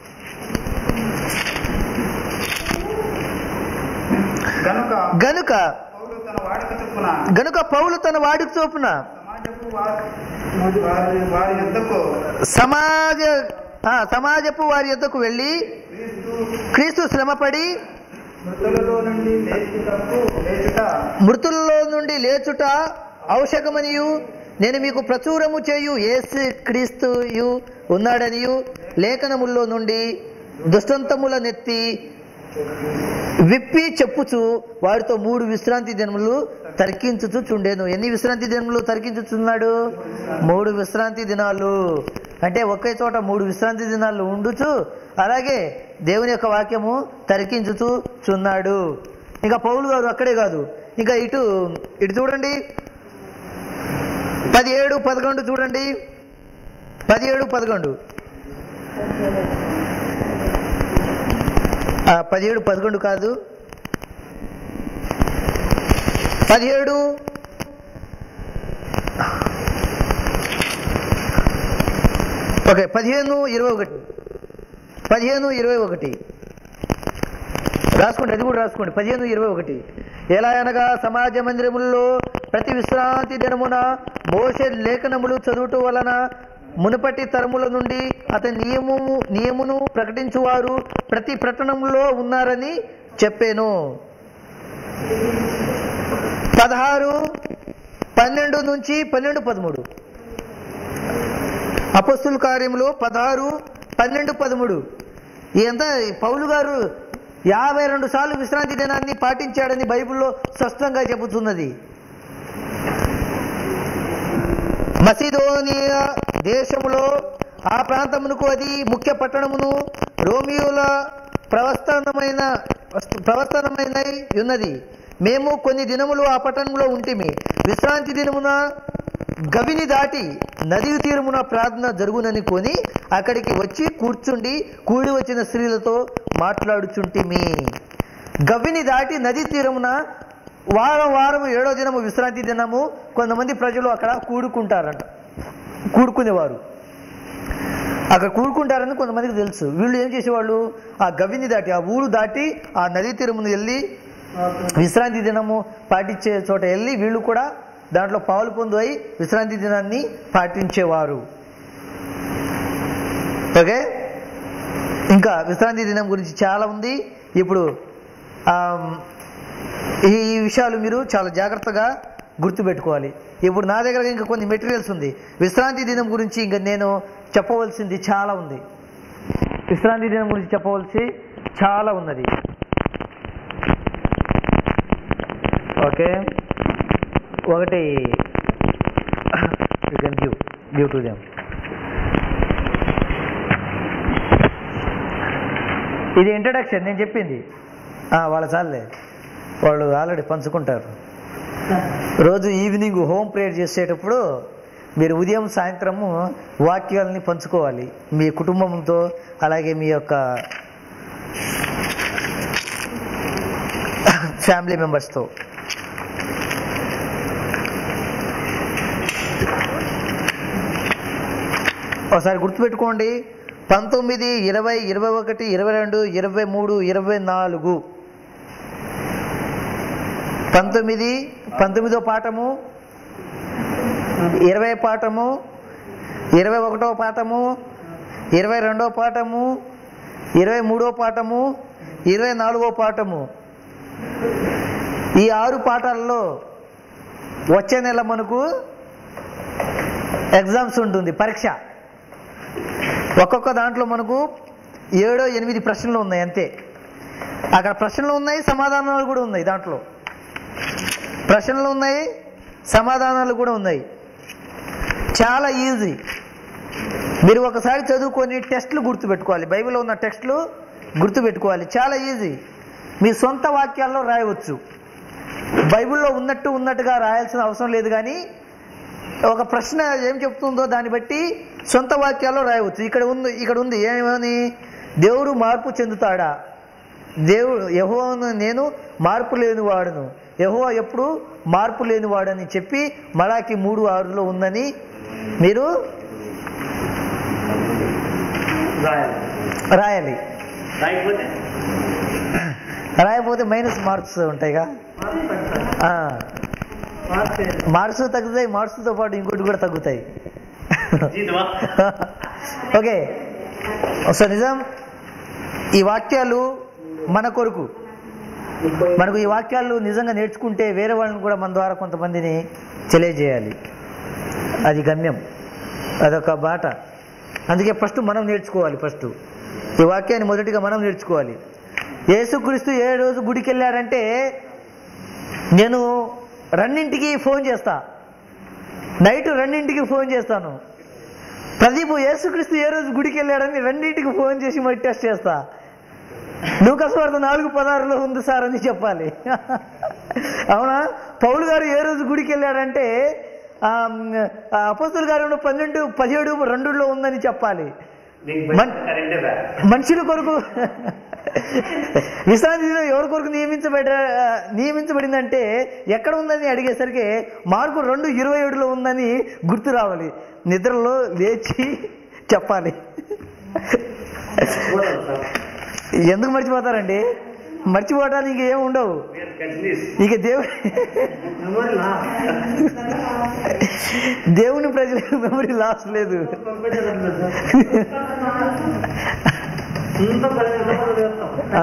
గనుక గనుక పౌలు తన వాడక చొప్పున గనుక పౌలు తన వాడికి చొప్పున సమాజపు వారి వారి వారి యొద్దకు సమాజ ఆ, సమాజపు వారి యొద్దకు వెళ్ళి క్రీస్తు క్రీస్తు శ్రమపడి మృతులలో నుండి లేచుటకు లేచుట మృతుల్లో నుండి లేచుట ఔషకమనియు నేను మీకు ప్రచురము చేయు ఏసు క్రీస్తుయు ఉన్నాడనియు లేఖనముల్లో నుండి దుష్టంతముల నెత్తి విప్పి చెప్పుచు వారితో మూడు విశ్రాంతి దినములు తర్కించుచు చుండేను ఎన్ని విశ్రాంతి దినములు తర్కించుచున్నాడు మూడు విశ్రాంతి దినాలు అంటే ఒకే చోట మూడు విశ్రాంతి దినాలు ఉండుచు అలాగే దేవుని యొక్క వాక్యము తర్కించుచు చున్నాడు ఇంకా పౌలు గారు అక్కడే కాదు ఇంకా ఇటు ఇటు చూడండి పదిహేడు పదకొండు చూడండి పదిహేడు పదకొండు ఆ, పదిహేడు పదకొండు కాదు పదిహేడు ఓకే పదిహేను ఇరవై ఒకటి పదిహేను ఇరవై ఒకటి రాసుకోండి అది కూడా రాసుకోండి పదిహేను ఇరవై ఒకటి ఎలా అనగా సమాజ మందిరములలో ప్రతి విశ్రాంతి దినమున మోసే లేఖనములు చదువుట వలన మునుపటి తరముల నుండి అతని నియమము నియమును ప్రకటించువారు ప్రతి పట్టణంలో ఉన్నారని చెప్పాను పదహారు పన్నెండు నుంచి పన్నెండు పదమూడు అపస్తుల కార్యములు పదహారు పన్నెండు పదమూడు ఇదంతా పౌలు గారు యాభై రెండు సార్లు విశ్రాంతి దినాన్ని పాటించాడని బైబిల్లో స్పష్టంగా చెబుతున్నది మసిదోనియా దేశములో ఆ ప్రాంతమునకు అది ముఖ్య పట్టణమును రోమియోల ప్రవర్తనమైన ప్రవర్తనమైన ఉన్నది మేము కొన్ని దినములు ఆ పట్టణంలో ఉంటిమి విశ్రాంతి దినమున గవిని దాటి నది తీరమున ప్రార్థన జరుగునని కొని అక్కడికి వచ్చి కూర్చుండి కూడి వచ్చిన స్త్రీలతో మాట్లాడుచుంటిమి గవిని దాటి నది తీరమున వారం వారం ఏడో దినము విశ్రాంతి దినము కొంతమంది ప్రజలు అక్కడ కూడుకుంటారంట కూడుకునేవారు అక్కడ కూడుకుంటారని కొంతమందికి తెలుసు వీళ్ళు ఏం చేసేవాళ్ళు ఆ గవిని దాటి ఆ ఊరు దాటి ఆ నదీ తీరమును వెళ్ళి విశ్రాంతి దినము పాటించే చోట వెళ్ళి వీళ్ళు కూడా దాంట్లో పాలు పొందు అయి విశ్రాంతి దినాన్ని పాటించేవారు ఓకే ఇంకా విశ్రాంతి దినం గురించి చాలా ఉంది ఇప్పుడు ఆమ్, ఈ ఈ విషయాలు మీరు చాలా జాగ్రత్తగా గుర్తుపెట్టుకోవాలి ఇప్పుడు నా దగ్గర ఇంకా కొన్ని మెటీరియల్స్ ఉంది విశ్రాంతి దినం గురించి ఇంకా నేను చెప్పవలసింది చాలా ఉంది విశ్రాంతి దినం గురించి చెప్పవలసి చాలా ఉన్నది ఓకే ఒకటి you can give give to them ఇది ఇంట్రడక్షన్ నేను చెప్పింది ఆ, వాళ్ళ చాలే వాళ్ళు ఆల్రెడీ పంచుకుంటారు రోజు ఈవినింగ్ హోమ్ ప్రేయర్ చేసేటప్పుడు మీరు ఉదయం సాయంత్రము వాక్యాలని పంచుకోవాలి మీ కుటుంబంతో అలాగే మీ యొక్క ఫ్యామిలీ మెంబర్స్తో ఒకసారి గుర్తుపెట్టుకోండి పంతొమ్మిది ఇరవై ఇరవై ఒకటి ఇరవై రెండు ఇరవై మూడు ఇరవై నాలుగు పంతొమ్మిది పంతొమ్మిదో పాఠము ఇరవై పాఠము ఇరవై ఒకటో పాఠము ఇరవై రెండో పాఠము ఇరవై మూడో పాఠము ఇరవై నాలుగో పాఠము ఈ ఆరు పాఠాలలో వచ్చే నెల మనకు ఎగ్జామ్స్ ఉంటుంది పరీక్ష ఒక్కొక్క దాంట్లో మనకు ఏడో ఎనిమిది ప్రశ్నలు ఉన్నాయి అంతే అక్కడ ప్రశ్నలు ఉన్నాయి సమాధానాలు కూడా ఉన్నాయి దాంట్లో ప్రశ్నలు ఉన్నాయి సమాధానాలు కూడా ఉన్నాయి చాలా ఈజీ మీరు ఒకసారి చదువుకొని టెస్ట్లు గుర్తుపెట్టుకోవాలి బైబిల్లో ఉన్న టెస్ట్లు గుర్తుపెట్టుకోవాలి చాలా ఈజీ మీ సొంత వాక్యాల్లో రాయవచ్చు బైబిల్లో ఉన్నట్టు ఉన్నట్టుగా రాయాల్సిన అవసరం లేదు కానీ ఒక ప్రశ్న ఏం చెప్తుందో దాన్ని బట్టి సొంత వాక్యాల్లో రాయవచ్చు ఇక్కడ ఉంది ఇక్కడ ఉంది ఏమని దేవుడు మార్పు చెందుతాడా దేవుడు యహోను నేను మార్పు లేని వాడును యహో ఎప్పుడు మార్పు లేని వాడని చెప్పి మలాకి మూడు ఆరులో ఉందని మీరు రాయాలి రాయాలి రాయకపోతే రాయకపోతే మైనస్ మార్క్స్ ఉంటాయిగా ఆ, మార్క్స్ తగ్గుతాయి మార్క్స్తో పాటు ఇంకోటి కూడా తగ్గుతాయి జీతమా ఓకే సో నిజం ఈ వాక్యాలు మన కొరకు మనకు ఈ వాక్యాలు నిజంగా నేర్చుకుంటే వేరే వాళ్ళని కూడా మన ద్వారా కొంతమందిని తెలియజేయాలి అది గమ్యం అదొక బాట అందుకే ఫస్ట్ మనం నేర్చుకోవాలి ఫస్ట్ ఈ వాక్యాన్ని మొదటిగా మనం నేర్చుకోవాలి యేసుక్రీస్తు ఏ రోజు గుడికి వెళ్ళాడంటే నేను రెండింటికి ఫోన్ చేస్తా నైట్ రెండింటికి ఫోన్ చేస్తాను ప్రదీప్ యేసుక్రీస్తు ఏ రోజు గుడికి వెళ్ళాడని రెండింటికి ఫోన్ చేసి మరి టెస్ట్ చేస్తా లూకస్వార్త నాలుగు పదహారులో ఉంది సార్ అని చెప్పాలి అవునా పౌలు గారు ఏ రోజు గుడికి వెళ్ళాడంటే అపస్తుల గారు పన్నెండు పదిహేడు రెండులో ఉందని చెప్పాలి నీకు మన్- కరెంటే రా మనుషుల కొరకు విశ్రాంతి దినం ఎవరి కొరకు నియమించబడ నియమించబడిందంటే ఎక్కడ ఉందని అడిగేసరికి మార్కు రెండు ఇరవై ఏడులో ఉందని గుర్తు రావాలి నిద్రలో లేచి చెప్పాలి పోతాం సార్ ఎందుకు మర్చిపోతారండి మర్చిపోవడానికి ఏం ఉండవు మీరు కంటిన్యూస్ ఇక దేవుడు దేవుని ప్రజలకు మెమరీ లాస్ లేదు ఆ?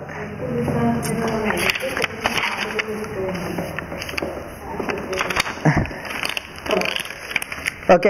ఓకే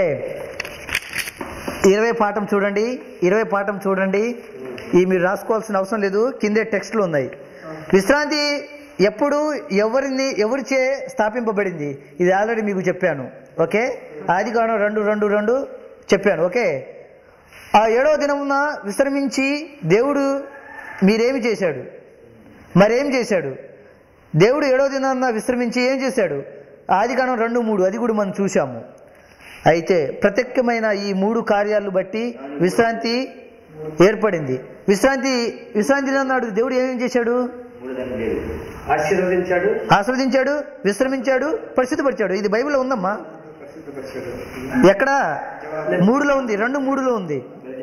ఇరవై పాఠం చూడండి ఇరవై పాఠం చూడండి ఈ మీరు రాసుకోవాల్సిన అవసరం లేదు కిందే టెక్స్ట్లు ఉన్నాయి విశ్రాంతి ఎప్పుడు ఎవరిని ఎవరిచే స్థాపింపబడింది ఇది ఆల్రెడీ మీకు చెప్పాను ఓకే ఆది కాలం రెండు రెండు రెండు చెప్పాను ఓకే ఆ ఏడవ దినమున విశ్రమించి దేవుడు మీరేమి చేశాడు మరేం చేశాడు దేవుడు ఏడవ దినాన్న విశ్రమించి ఏం చేశాడు ఆది కాలం రెండు మూడు అది కూడా మనం చూసాము అయితే ప్రత్యేకమైన ఈ మూడు కార్యాలను బట్టి విశ్రాంతి ఏర్పడింది విశ్రాంతి విశ్రాంతి దినం నాడు దేవుడు ఏమేం చేశాడు ఆశీర్వదించాడు ఆస్వాదించాడు విశ్రమించాడు పరిశుద్ధపరిచాడు ఇది బైబిల్లో ఉందమ్మా ఎక్కడ మూడులో ఉంది రెండు మూడులో ఉంది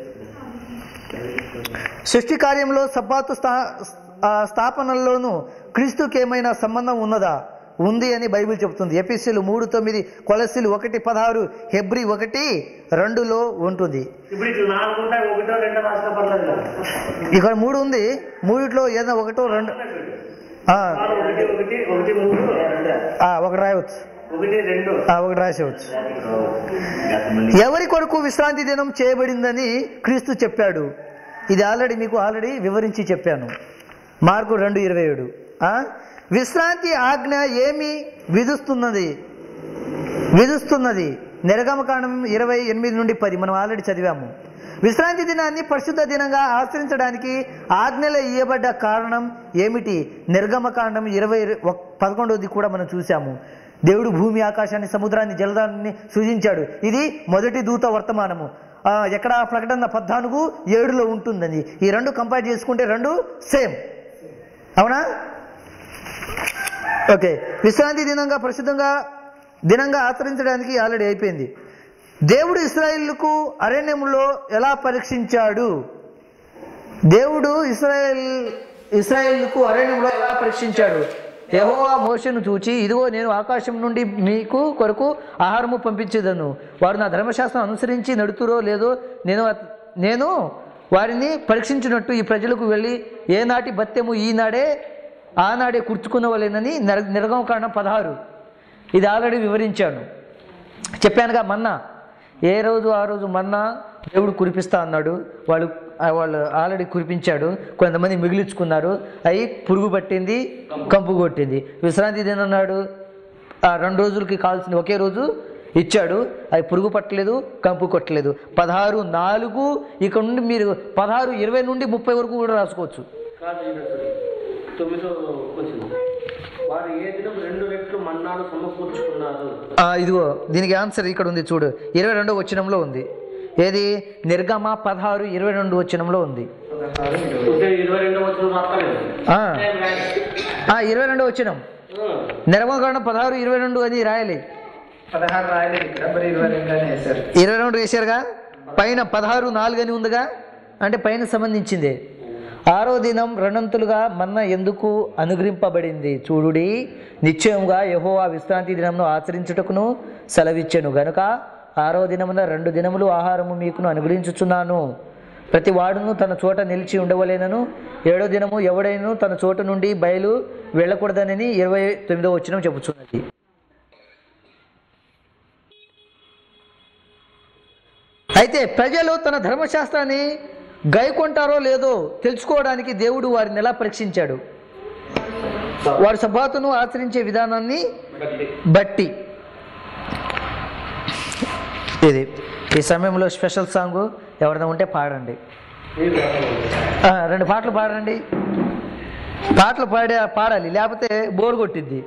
సృష్టి కార్యంలో సబ్బాతు స్థా ఆ స్థాపనల్లోనూ క్రీస్తుకి ఏమైనా సంబంధం ఉన్నదా ఉంది అని బైబిల్ చెబుతుంది ఎపిసిలు మూడు తొమ్మిది కొలసిలు ఒకటి పదహారు హెబ్రి ఒకటి రెండులో ఉంటుంది ఇప్పుడు ఇట్లా నాలుగు ఉంటాయి ఒకటో రెండో రాసిన పర్లేదు కదా. ఇక్కడ మూడు ఉంది మూడిట్లో ఏదైనా ఒకటో రెండు ఆ, నాలుగు ఒకటి ఒకటి ఒకటి మూడు ఆ, ఒకటి రాయవచ్చు ఒకటి రెండు ఆ, ఒకటి రాసేవచ్చు ఎవరి కొరకు విశ్రాంతి దినం చేయబడిందని క్రీస్తు చెప్పాడు ఇది ఆల్రెడీ మీకు ఆల్రెడీ వివరించి చెప్పాను మార్కు రెండు ఇరవై ఏడు ఆ? విశ్రాంతి ఆజ్ఞ ఏమి విధిస్తున్నది విధిస్తున్నది నిర్గమకాండం ఇరవై ఎనిమిది నుండి పది మనం ఆల్రెడీ చదివాము విశ్రాంతి దినాన్ని పరిశుద్ధ దినంగా ఆచరించడానికి ఆజ్ఞలు ఇవ్వబడ్డ కారణం ఏమిటి నిర్గమకాండం ఇరవై ఒక్- పదకొండవది కూడా మనం చూసాము దేవుడు భూమి ఆకాశాన్ని సముద్రాన్ని జలదాన్ని సృజించాడు ఇది మొదటి దూత వర్తమానము ఆ, ఎక్కడ ప్రకటన పద్నాలుగు ఏడులో ఉంటుందని ఈ రెండు కంపేర్ చేసుకుంటే రెండు సేమ్ అవునా ఓకే విశ్రాంతి దినంగా పరిశుద్ధంగా దినంగా ఆచరించడానికి ఆల్రెడీ అయిపోయింది దేవుడు ఇస్రాయిల్కు అరణ్యంలో ఎలా పరీక్షించాడు దేవుడు ఇస్రాయేల్ ఇస్రాయేల్కు అరణ్యంలో ఎలా పరీక్షించాడు యెహోవా మోషను చూచి ఇదిగో నేను ఆకాశం నుండి మీకు కొరకు ఆహారము పంపించేదను వారు నా ధర్మశాస్త్రం అనుసరించి నడుతురో లేదో నేను అత్- నేను వారిని పరీక్షించినట్టు ఈ ప్రజలకు వెళ్ళి ఏనాటి భత్యము ఈనాడే ఆనాడే కూర్చుకునవలేనని నిర నిర్గమకాండం పదహారు ఇది ఆల్రెడీ వివరించాను చెప్పానుగా మన్నా ఏ రోజు ఆ రోజు మన్నా దేవుడు కురిపిస్తా అన్నాడు వాళ్ళు ఆ వాళ్ళు ఆల్రెడీ కురిపించాడు కొంతమంది మిగిలించుకున్నారు అవి పురుగు పట్టింది కంపు కొట్టింది విశ్రాంతి దినం అన్నాడు ఆ రెండు రోజులకి కావాల్సింది ఒకే రోజు ఇచ్చాడు అది పురుగు పట్టలేదు కంపు కొట్టలేదు పదహారు నాలుగు ఇక్కడ నుండి మీరు పదహారు ఇరవై నుండి ముప్పై వరకు కూడా రాసుకోవచ్చు కాదు ఈయనసుడు. తొమ్మిదో వచ్చింది వారు ఏ దినం రెండు రెట్లు మన్నాడు సమకూర్చుకున్నారు ఆ, ఇదిగో దీనికి ఆన్సర్ ఇక్కడ ఉంది చూడు ఇరవై రెండో వచనంలో ఉంది ఏది నిర్గమ పదహారు ఇరవై రెండు వచనంలో ఉంది ఉంటే ఇరవై రెండో వచ్చిన రాస్తలేదు ఆ, ఆ, ఇరవై రెండో వచనం నిర్మకాండం పదహారు ఇరవై రెండు అని రాయాలి పదహారు రాయలేదు ఇక్కడ మరి ఇరవై రెండు అని వేశారు ఇరవై రెండు వేశారుగా పైన పదహారు నాలుగు అని ఉందిగా అంటే పైన సంబంధించింది ఆరో దినం రెండంతులుగా మన్న ఎందుకు అనుగ్రహింపబడింది చూడుడి నిశ్చయముగా యెహోవా విశ్రాంతి దినంను ఆచరించుటకును సెలవిచ్చెను గనుక ఆరో దినమున రెండు దినములు ఆహారము మీకును అనుగ్రహించుచున్నాను ప్రతి వాడును తన చోట నిలిచి ఉండవలేనను ఏడో దినము ఎవడైనను తన చోట నుండి బయలు వెళ్ళకూడదనని ఇరవై తొమ్మిదో వచ్చిన చెప్పుచున్నది అయితే ప్రజలు తన ధర్మశాస్త్రాన్ని గైకొంటారో లేదో తెలుసుకోవడానికి దేవుడు వారిని ఎలా పరీక్షించాడు వారి సభాతును ఆచరించే విధానాన్ని బట్టి ఇది ఈ సమయంలో స్పెషల్ సాంగ్ ఎవరైనా ఉంటే పాడండి ఆ, రెండు పాటలు పాడండి పాటలు పాడే పాడాలి లేకపోతే బోర్ కొట్టిద్ది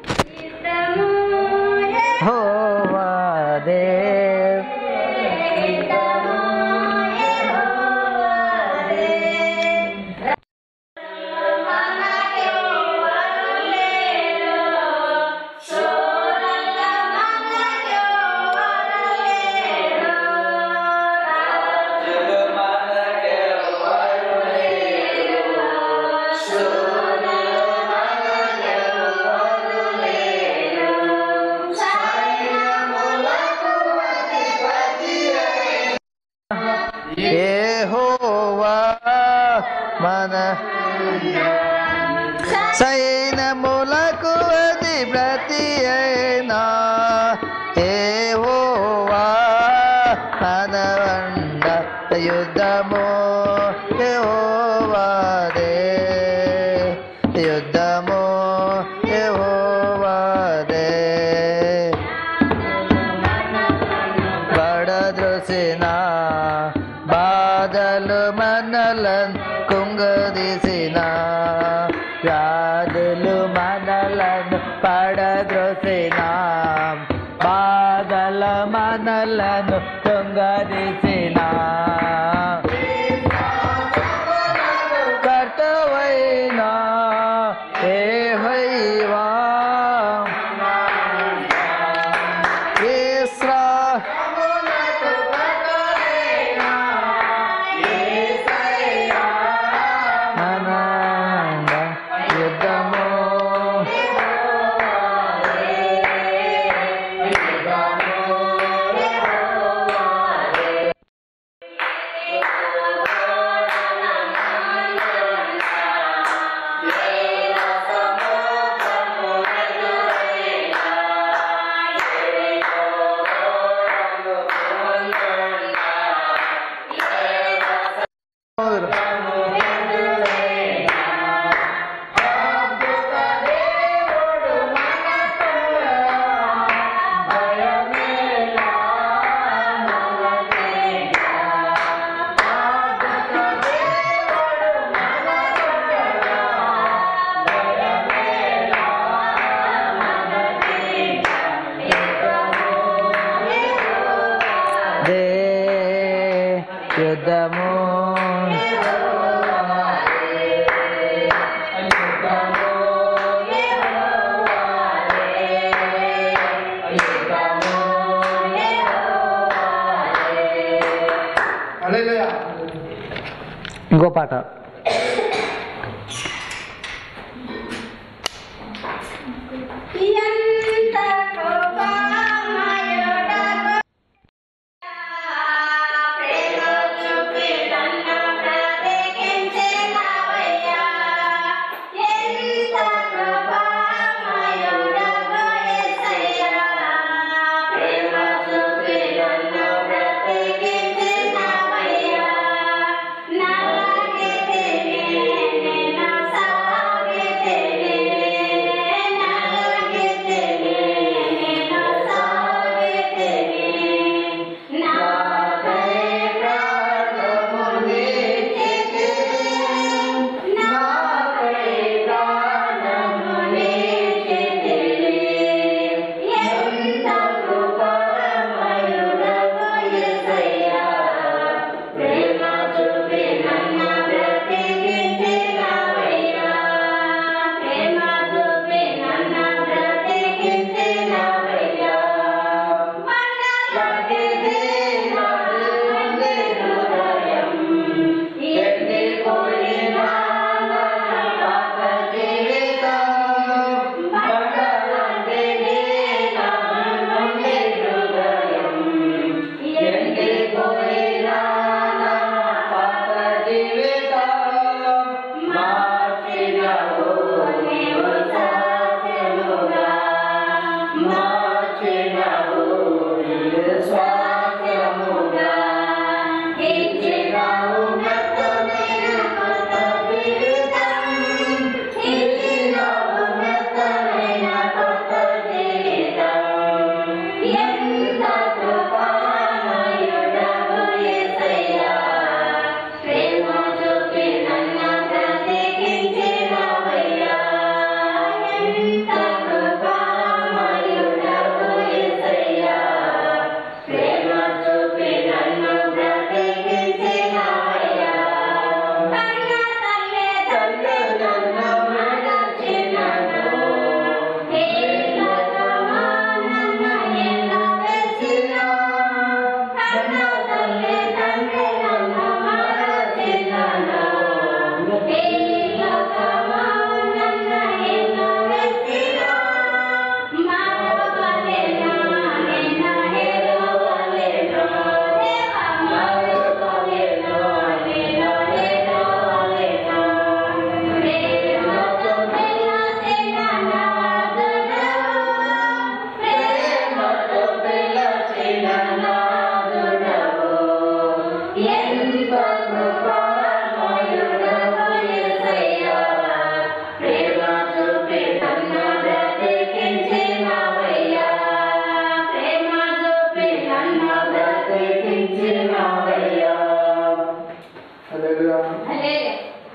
హోవా దేవ్ యెహోవా మన సైనములకు అధిపతి అయినా యెహోవా మన వండ యుద్ధము యెహోవాదే యుద్ధము యెహోవాదే పడద్రోసిన బాధలు మనలన్ కుంగదీసిన వ్యాధులు మనలను పడద్రోసిన బాధల మనలను కుంగదీసిన కర్తవైనా ఏ హైవా ఇస్రా మనంద యుద్ధము నాదే యుద్ధము హల్లెలూయా ఇంకో పాట ఎంత కృపామయుడగు ప్రేమ చూపి నన్ను బ్రతికించినవయ్యా. ఎంత కృపామయుడగు యేసయ్యా. ప్రేమ చూపి నన్ను బ్రతికించినవయ్యా. నలగితిని నిన్ను సాగితిని. నలగితిని నిన్ను సాగితిని. నాకై ప్రాణము నీచితివి. నాకై ప్రాణము నీచితివి. ఎంత కృపామయుడవు యేసయ్యా. ప్రేమ చూపి నన్ను బ్రతికించినవయ్యా. ప్రేమ చూపి నన్ను బ్రతికించినవయ్యా. మండలటిది నాడు ఉండే హృదయం. ఎండిపోయిన నా పాత జీవితం. మండలటిది నాడు ఉండే హృదయం. ఎండిపోయిన నా పాత జీవితం. మార్చినవు నీవు సాధ్యముగా. మార్చినవు నీవు స్వాస్థ్యముగా. ఇచ్చినవు మెత్తనైన కొత్త జీవితం. ఇచ్చినవు మెత్తనైన కొత్త జీవితం. ఎంత కృపామయుడవు యేసయ్యా. ప్రేమ చూపి నన్ను బ్రతికించినవయ్యా. ఎంత కృపామయుడవు యేసయ్యా. ప్రేమ చూపి నన్ను బ్రతికించినవయ్యా. కన్న తల్లే తండ్రి నన్ను మరచినను. ఏలకమా నన్ను ఎల్లవేసినా. కన్న తల్లే తండ్రి నన్ను మరచినను. ఏలకమా నన్ను ఎల్లవేసినా. మరువలేను నిన్ను ఎరువలేను. దేవా మరువలేను నిన్ను ఎరువలేను. ప్రేమతో పిలచిన నాదుడవు. ప్రేమతో పిలచిన నాదుడవు. ఎంత కృపామయుడవు యేసయ్యా. ప్రేమ చూపి నన్ను బ్రతికించినవయ్యా. ప్రేమ చూపి నన్ను బ్రతికించినవయ్యా. హల్లెలూయా హల్లెలూయా.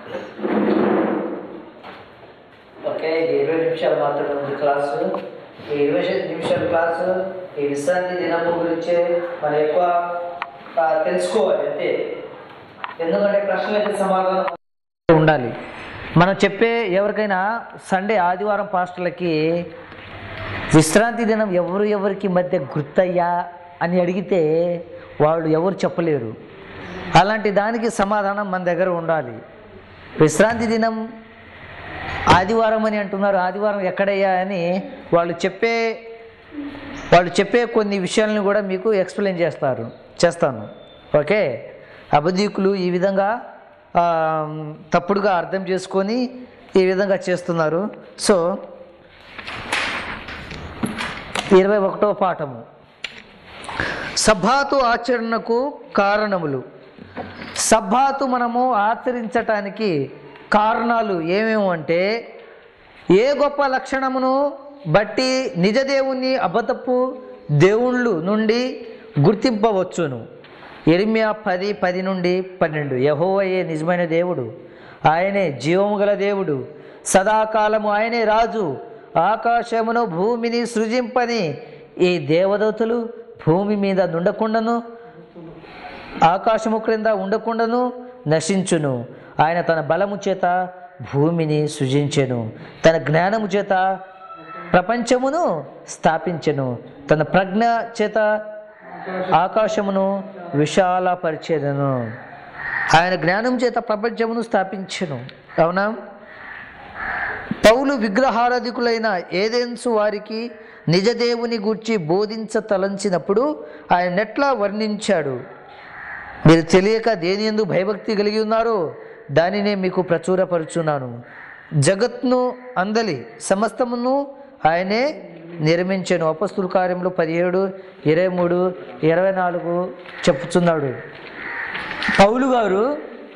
ఓకే ఇది ఇరవై నిమిషాలు మాత్రమే ఉంది క్లాసు ఈ ఇరవై నిమిషాల క్లాసు ఈ విశ్రాంతి దినము గురించి మనం ఎక్కువ ఆ, తెలుసుకోవాలి అంతే ఎందుకంటే ప్రశ్నలకి సమాధానం ఉండాలి మనం చెప్పే ఎవరికైనా సండే ఆదివారం పాస్టర్లకి విశ్రాంతి దినం ఎవరు ఎవరికి మధ్య గుర్తయ్యా అని అడిగితే వాళ్ళు ఎవరు చెప్పలేరు అలాంటి దానికి సమాధానం మన దగ్గర ఉండాలి విశ్రాంతి దినం ఆదివారం అని అంటున్నారు ఆదివారం ఎక్కడయ్యా అని వాళ్ళు చెప్పే వాళ్ళు చెప్పే కొన్ని విషయాలను కూడా మీకు ఎక్స్ప్లెయిన్ చేస్తారు చేస్తాను ఓకే అబద్ధీకులు ఈ విధంగా ఆ, తప్పుడుగా అర్థం చేసుకొని ఈ విధంగా చేస్తున్నారు సో ఇరవై ఒకటో పాఠము సబ్బాతు ఆచరణకు కారణములు సబ్బాతు మనము ఆచరించటానికి కారణాలు ఏమేమి అంటే ఏ గొప్ప లక్షణమును బట్టి నిజ దేవుణ్ణి అబద్ధపు దేవుళ్ళు నుండి గుర్తింపవచ్చును ఎరిమియా పది పది నుండి పన్నెండు యహోవయే నిజమైన దేవుడు ఆయనే జీవము గల దేవుడు సదాకాలము ఆయనే రాజు ఆకాశమును భూమిని సృజింపని ఈ దేవదూతలు భూమి మీద నుండకుండాను ఆకాశము క్రింద ఉండకుండాను నశించును ఆయన తన బలము చేత భూమిని సృజించెను తన జ్ఞానము చేత ప్రపంచమును స్థాపించెను తన ప్రజ్ఞ చేత ఆకాశమును విశాలపరిచెదను ఆయన జ్ఞానం చేత ప్రపంచమును స్థాపించెను అవునా పౌలు విగ్రహారాధికులైన ఏదెన్సు వారికి నిజదేవుని గూర్చి బోధించ తలంచినప్పుడు ఆయన నెట్లా వర్ణించాడు మీరు తెలియక దేని ఎందు భయభక్తి కలిగి ఉన్నారో దానినే మీకు ప్రచురపరుచున్నాను జగత్ను అందలి సమస్తమును ఆయనే నిర్మించాను అపస్తుల కార్యంలో పదిహేడు ఇరవై మూడు ఇరవై నాలుగు చెప్పుచున్నాడు పౌలు గారు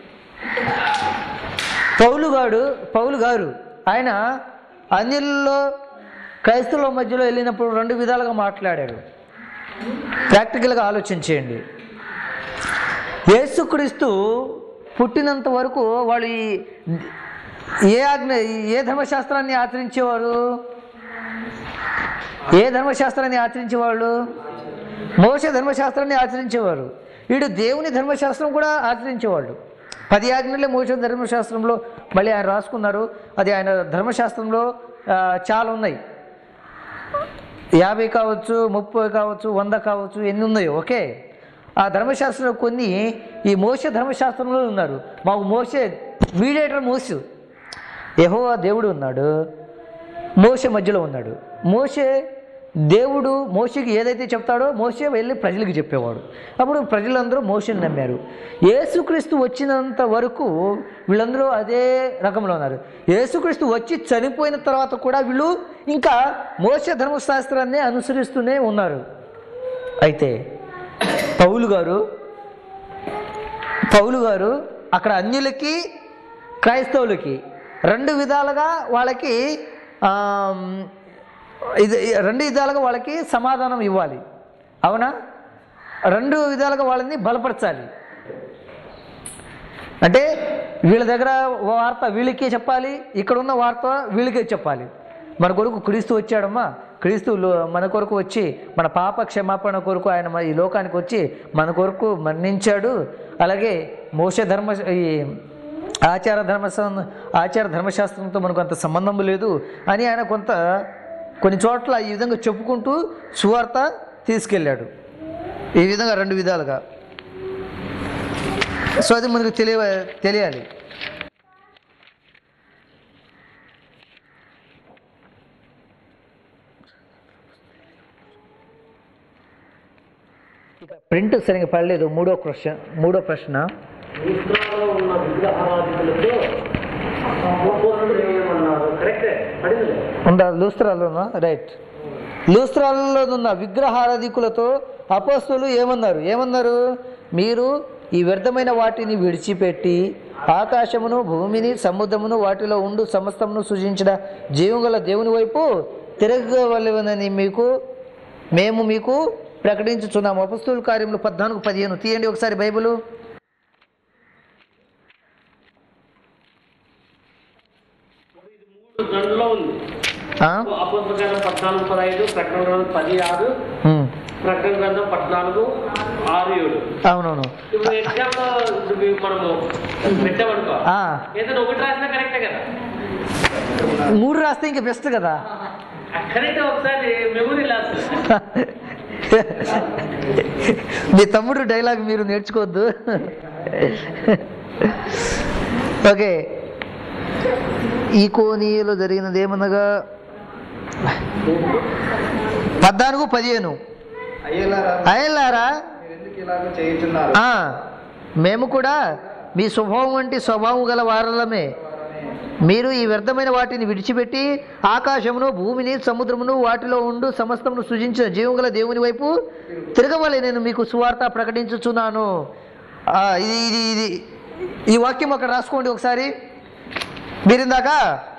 పౌలు గారు పౌలు గారు ఆయన అన్యుల్లో క్రైస్తవుల మధ్యలో వెళ్ళినప్పుడు రెండు విధాలుగా మాట్లాడాడు ప్రాక్టికల్గా ఆలోచించేయండి యేసుక్రీస్తు పుట్టినంత వరకు వాళ్ళు ఈ- ఏ ఆజ్ఞ ఏ ధర్మశాస్త్రాన్ని ఆచరించేవారు ఏ ధర్మశాస్త్రాన్ని ఆచరించేవాళ్ళు మోస ధర్మశాస్త్రాన్ని ఆచరించేవారు వీడు దేవుని ధర్మశాస్త్రం కూడా ఆచరించేవాళ్ళు పది ఆజ్ఞలే మోస ధర్మశాస్త్రంలో మళ్ళీ ఆయన రాసుకున్నారు అది ఆయన ధర్మశాస్త్రంలో ఆ, చాలా ఉన్నాయి యాభై కావచ్చు ముప్పై కావచ్చు వంద కావచ్చు ఎన్ని ఉన్నాయో ఓకే ఆ ధర్మశాస్త్రంలో కొన్ని ఈ మోస ధర్మశాస్త్రంలో ఉన్నారు మాకు మోసే మీడియేటర్ మోసు యెహోవా దేవుడు ఉన్నాడు మోసే మధ్యలో ఉన్నాడు మోసే దేవుడు మోషకి ఏదైతే చెప్తాడో మోసే వెళ్ళి ప్రజలకు చెప్పేవాడు అప్పుడు ప్రజలందరూ మోసని నమ్మారు యేసుక్రీస్తు వచ్చినంత వరకు వీళ్ళందరూ అదే రకంలో ఉన్నారు యేసుక్రీస్తు వచ్చి చనిపోయిన తర్వాత కూడా వీళ్ళు ఇంకా మోస ధర్మశాస్త్రాన్ని అనుసరిస్తూనే ఉన్నారు అయితే పౌలు గారు పౌలు గారు అక్కడ అన్యులకి క్రైస్తవులకి రెండు విధాలుగా వాళ్ళకి ఆమ్, ఇది రెండు విధాలుగా వాళ్ళకి సమాధానం ఇవ్వాలి అవునా రెండు విధాలుగా వాళ్ళని బలపరచాలి అంటే వీళ్ళ దగ్గర వార్త వీళ్ళకే చెప్పాలి ఇక్కడ ఉన్న వార్త వీళ్ళకే చెప్పాలి మన కొరకు క్రీస్తు వచ్చాడమ్మా క్రీస్తు లో- మన కొరకు వచ్చి మన పాప క్షమాపణ కొరకు ఆయన మన ఈ లోకానికి వచ్చి మన కొరకు మరణించాడు అలాగే మోస ధర్మ ఈ ఆచార ధర్మ ఆచార ధర్మశాస్త్రంతో మనకు అంత సంబంధం లేదు అని ఆయన కొంత కొన్ని చోట్ల ఈ విధంగా చెప్పుకుంటూ సువార్త తీసుకెళ్ళాడు ఈ విధంగా రెండు విధాలుగా సో అది మనకు తెలియ తెలియాలి ఇక ప్రింట్ సరిగ్గా పడలేదు మూడో ప్రశ్న మూడో ప్రశ్న లూస్త్రాలో ఉన్న విగ్రహారాధికులతో అపోస్తులు ఏమన్నారు కరెక్టే పడింది ఉందా లూస్త్రాలోనా రైట్ లూస్త్రాలలో ఉన్న విగ్రహారాధికులతో అపోస్తులు ఏమన్నారు ఏమన్నారు మీరు ఈ వ్యర్థమైన వాటిని విడిచిపెట్టి ఆకాశమును భూమిని సముద్రమును వాటిలో ఉండు సమస్తమును సృజించిన జీవగల దేవుని వైపు తిరగవలెనని మీకు మేము మీకు ప్రకటించుచున్నాము అపస్తుల కార్యములు పద్నాలుగు పదిహేను తీయండి ఒకసారి బైబిల్ మూడు గంటలో ఉంది అపోస్తుల గ్రంథం పద్నాలుగు పదహైదు ప్రకటన గ్రంథం పది ఆరు ప్రకటన గ్రంథం పద్నాలుగు ఆరు ఏడు అవునవును ఇప్పుడు ఎగ్జామ్ ఇప్పుడు మేము మనము పెట్టామనుకో ఆ, ఏదైనా ఒకటి రాసినా కరెక్టే కదా మూడు రాస్తే ఇంకా బెస్ట్ కదా కరెక్ట్ ఒకసారి మెమొరీ లాస్ మీ తమ్ముడు డైలాగ్ మీరు నేర్చుకోవద్దు ఓకే ఈ కోనీలో జరిగినది ఏమనగా పద్నాలుగు పదిహేను అయ్యేలారా అయ్యలారా మీరు ఎందుకు ఇలాగ చేయుచున్నారు ఆ, మేము కూడా మీ స్వభావం వంటి స్వభావం గల వారలమే మీరు ఈ వ్యర్థమైన వాటిని విడిచిపెట్టి ఆకాశమును భూమిని సముద్రమును వాటిలో ఉండు సమస్తమును సృజించిన జీవం గల దేవుని వైపు తిరగవలే నేను మీకు సువార్త ప్రకటించుచున్నాను ఆ, ఇది ఇది ఇది ఈ వాక్యం అక్కడ రాసుకోండి ఒకసారి మీరు ఇందాక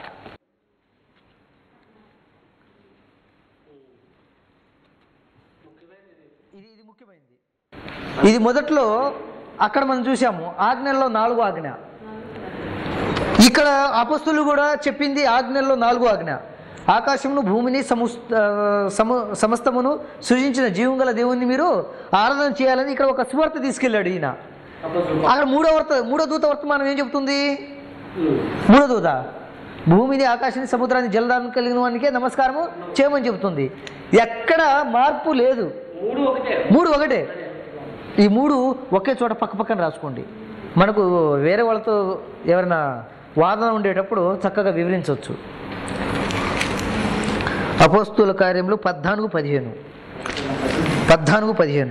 ఇది ఇది ముఖ్యమైనది ఇది మొదట్లో అక్కడ మనం చూసాము ఆజ్ఞల్లో నాలుగో ఆజ్ఞ ఇక్కడ అపస్తులు కూడా చెప్పింది ఆజ్ఞల్లో నాలుగో ఆజ్ఞ ఆకాశమును భూమిని సముస్ ఆ, సము సమస్తమును సృజించిన జీవం గల దేవుణ్ణి మీరు ఆరాధన చేయాలని ఇక్కడ ఒక సువార్త తీసుకెళ్ళాడు ఈయన అపోస్తుల అక్కడ మూడో వర్త మూడో దూత వర్తమానం ఏం చెప్తుంది ఉమ్. మూడో దూత భూమిని ఆకాశాన్ని సముద్రాన్ని జలధారం కలిగిన వానికే నమస్కారము చేయమని చెబుతుంది ఎక్కడ మార్పు లేదు మూడు ఒకటే మూడు ఒకటే ఈ మూడు ఒకే చోట పక్క పక్కన రాసుకోండి మనకు వేరే వాళ్ళతో ఎవరైనా వాదన ఉండేటప్పుడు చక్కగా వివరించవచ్చు అపోస్తుల కార్యములు పద్నాలుగు పదిహేను పద్నాలుగు పదిహేను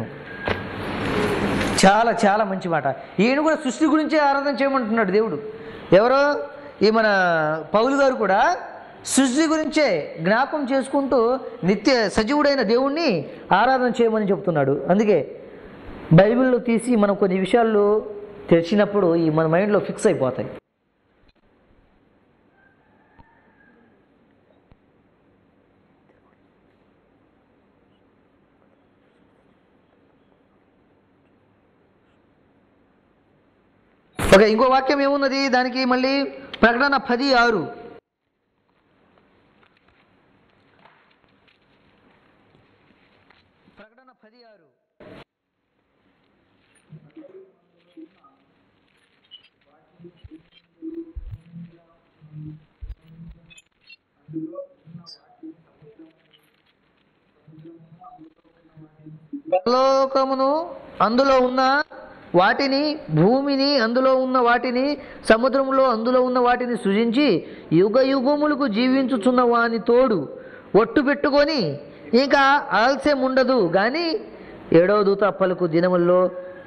చాలా చాలా మంచి మాట ఈయన కూడా సృష్టి గురించే ఆరాధన చేయమంటున్నాడు దేవుడు ఎవరో ఈ మన పౌలు గారు కూడా సృష్టి గురించే జ్ఞాపకం చేసుకుంటూ నిత్య సజీవుడైన దేవుణ్ణి ఆరాధన చేయమని చెప్తున్నాడు అందుకే బైబిల్లో తీసి మనం కొన్ని విషయాలు తెలిసినప్పుడు ఈ మన మైండ్లో ఫిక్స్ అయిపోతాయి ఓకే ఇంకో వాక్యం ఏమున్నది దానికి మళ్ళీ ప్రకటన పది ఆరు ప్రకటన పది ఆరు పరలోకమును అందులో ఉన్న వాటిని భూమిని అందులో ఉన్న వాటిని సముద్రములో అందులో ఉన్న వాటిని సృజించి యుగ యుగములకు జీవించుచున్న వాని తోడు ఒట్టు పెట్టుకొని ఇంకా ఆలస్యం ఉండదు కానీ ఏడవ దూత పలుకు దినముల్లో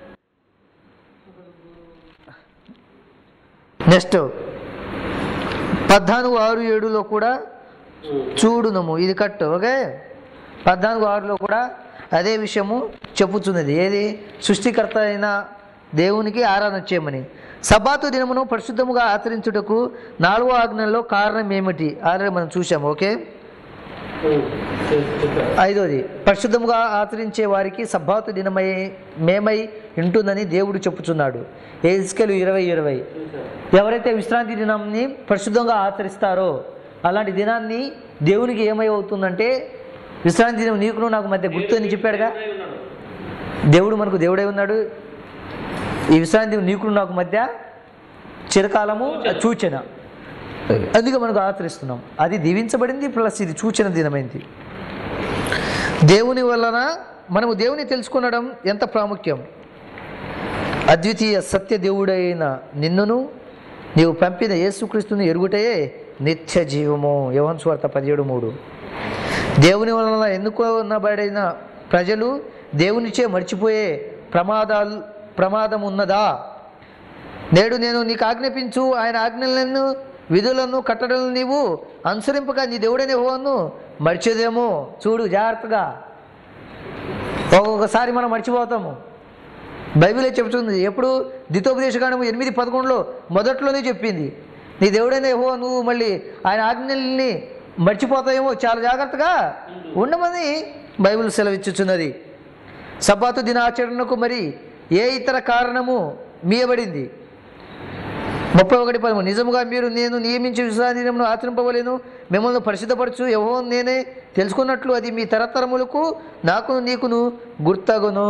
నెక్స్ట్ పద్నాలుగు ఆరు ఏడులో కూడా చూడునము ఇది కట్టు ఓకే పద్నాలుగు ఆరులో కూడా అదే విషయము చెప్పుచున్నది ఏది సృష్టికర్త అయిన దేవునికి ఆరాధన చేయమని సబాతు దినమును పరిశుద్ధముగా ఆచరించుటకు నాలుగో ఆజ్ఞలో కారణం ఏమిటి ఆల్రెడీ మనం చూసాము ఓకే ఉమ్. చెప్పారు. ఐదోది పరిశుద్ధముగా ఆచరించే వారికి సబ్బాతు దినమై మేమై ఉంటుందని దేవుడు చెప్పుచున్నాడు ఏజ్కెలు ఇరవై ఇరవై ఎవరైతే విశ్రాంతి దినాన్ని పరిశుద్ధంగా ఆచరిస్తారో అలాంటి దినాన్ని దేవునికి ఏమై అవుతుందంటే విశ్రాంతి దినం నీకును నాకు మధ్య గుర్తు అని చెప్పాడుగా దేవుడై ఉన్నాడు. దేవుడు మనకు దేవుడై ఉన్నాడు ఈ విశ్రాంతి దినం నీకును నాకు మధ్య చిరకాలము సూచన అందుకే మనకు ఆచరిస్తున్నాం అది దీవించబడింది ప్లస్ ఇది సూచన దినమైంది దేవుని వలన మనము దేవుని తెలుసుకునడం ఎంత ప్రాముఖ్యం అద్వితీయ సత్య దేవుడైన నిన్నును నీవు పంపిన యేసుక్రీస్తుని ఎరుగుటయే నిత్య జీవము యోహన్ స్వార్థ పదిహేడు మూడు దేవుని వలన ఎన్నుకోనబడిన ప్రజలు దేవునిచే మర్చిపోయే ప్రమాదాలు ప్రమాదం ఉన్నదా నేడు నేను నీకు ఆజ్ఞాపించు ఆయన ఆజ్ఞలను విధులను కట్టడలను నీవు అనుసరింపక నీ దేవుడనే హోను మర్చేదేమో చూడు జాగ్రత్తగా ఒక్కొక్కసారి మనం మర్చిపోతాము బైబిలే చెబుతుంది ఎప్పుడు దితోపదేశకాండము ఎనిమిది పదకొండులో మొదట్లోనే చెప్పింది నీ దేవుడైన హో నువ్వు మళ్ళీ ఆయన ఆజ్ఞల్ని మర్చిపోతాయేమో చాలా జాగ్రత్తగా ఉండమని బైబిల్ సెలవిచ్చుచున్నది సబ్బాతు దినాచరణకు మరి ఏ ఇతర కారణము మీయబడింది ముప్పై ఒకటి పదము నిజముగా మీరు నేను నియమించి విశ్రాంతి దినమును ఆచరింపవలేను మిమ్మల్ని పరిశుద్ధపరచు ఎవో నేనే తెలుసుకున్నట్లు అది మీ తరతరములకు నాకును నీకును గుర్తగును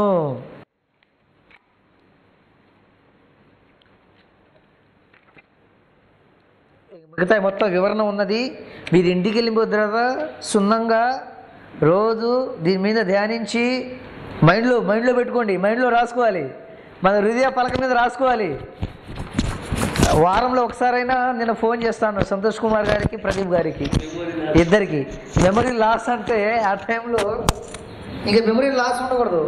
మిగతా మొత్తం వివరణ ఉన్నది మీరు ఇంటికి వెళ్ళిపోయిన తర్వాత సున్నంగా రోజు దీని మీద ధ్యానించి మైండ్లో మైండ్లో పెట్టుకోండి మైండ్లో రాసుకోవాలి మన హృదయ పలక మీద రాసుకోవాలి వారంలో ఒకసారైనా నేను ఫోన్ చేస్తాను సంతోష్ కుమార్ గారికి ప్రదీప్ గారికి ఇద్దరికి మెమరీ లాస్ అంటే ఆ టైంలో ఇంకా మెమరీ లాస్ ఉండకూడదు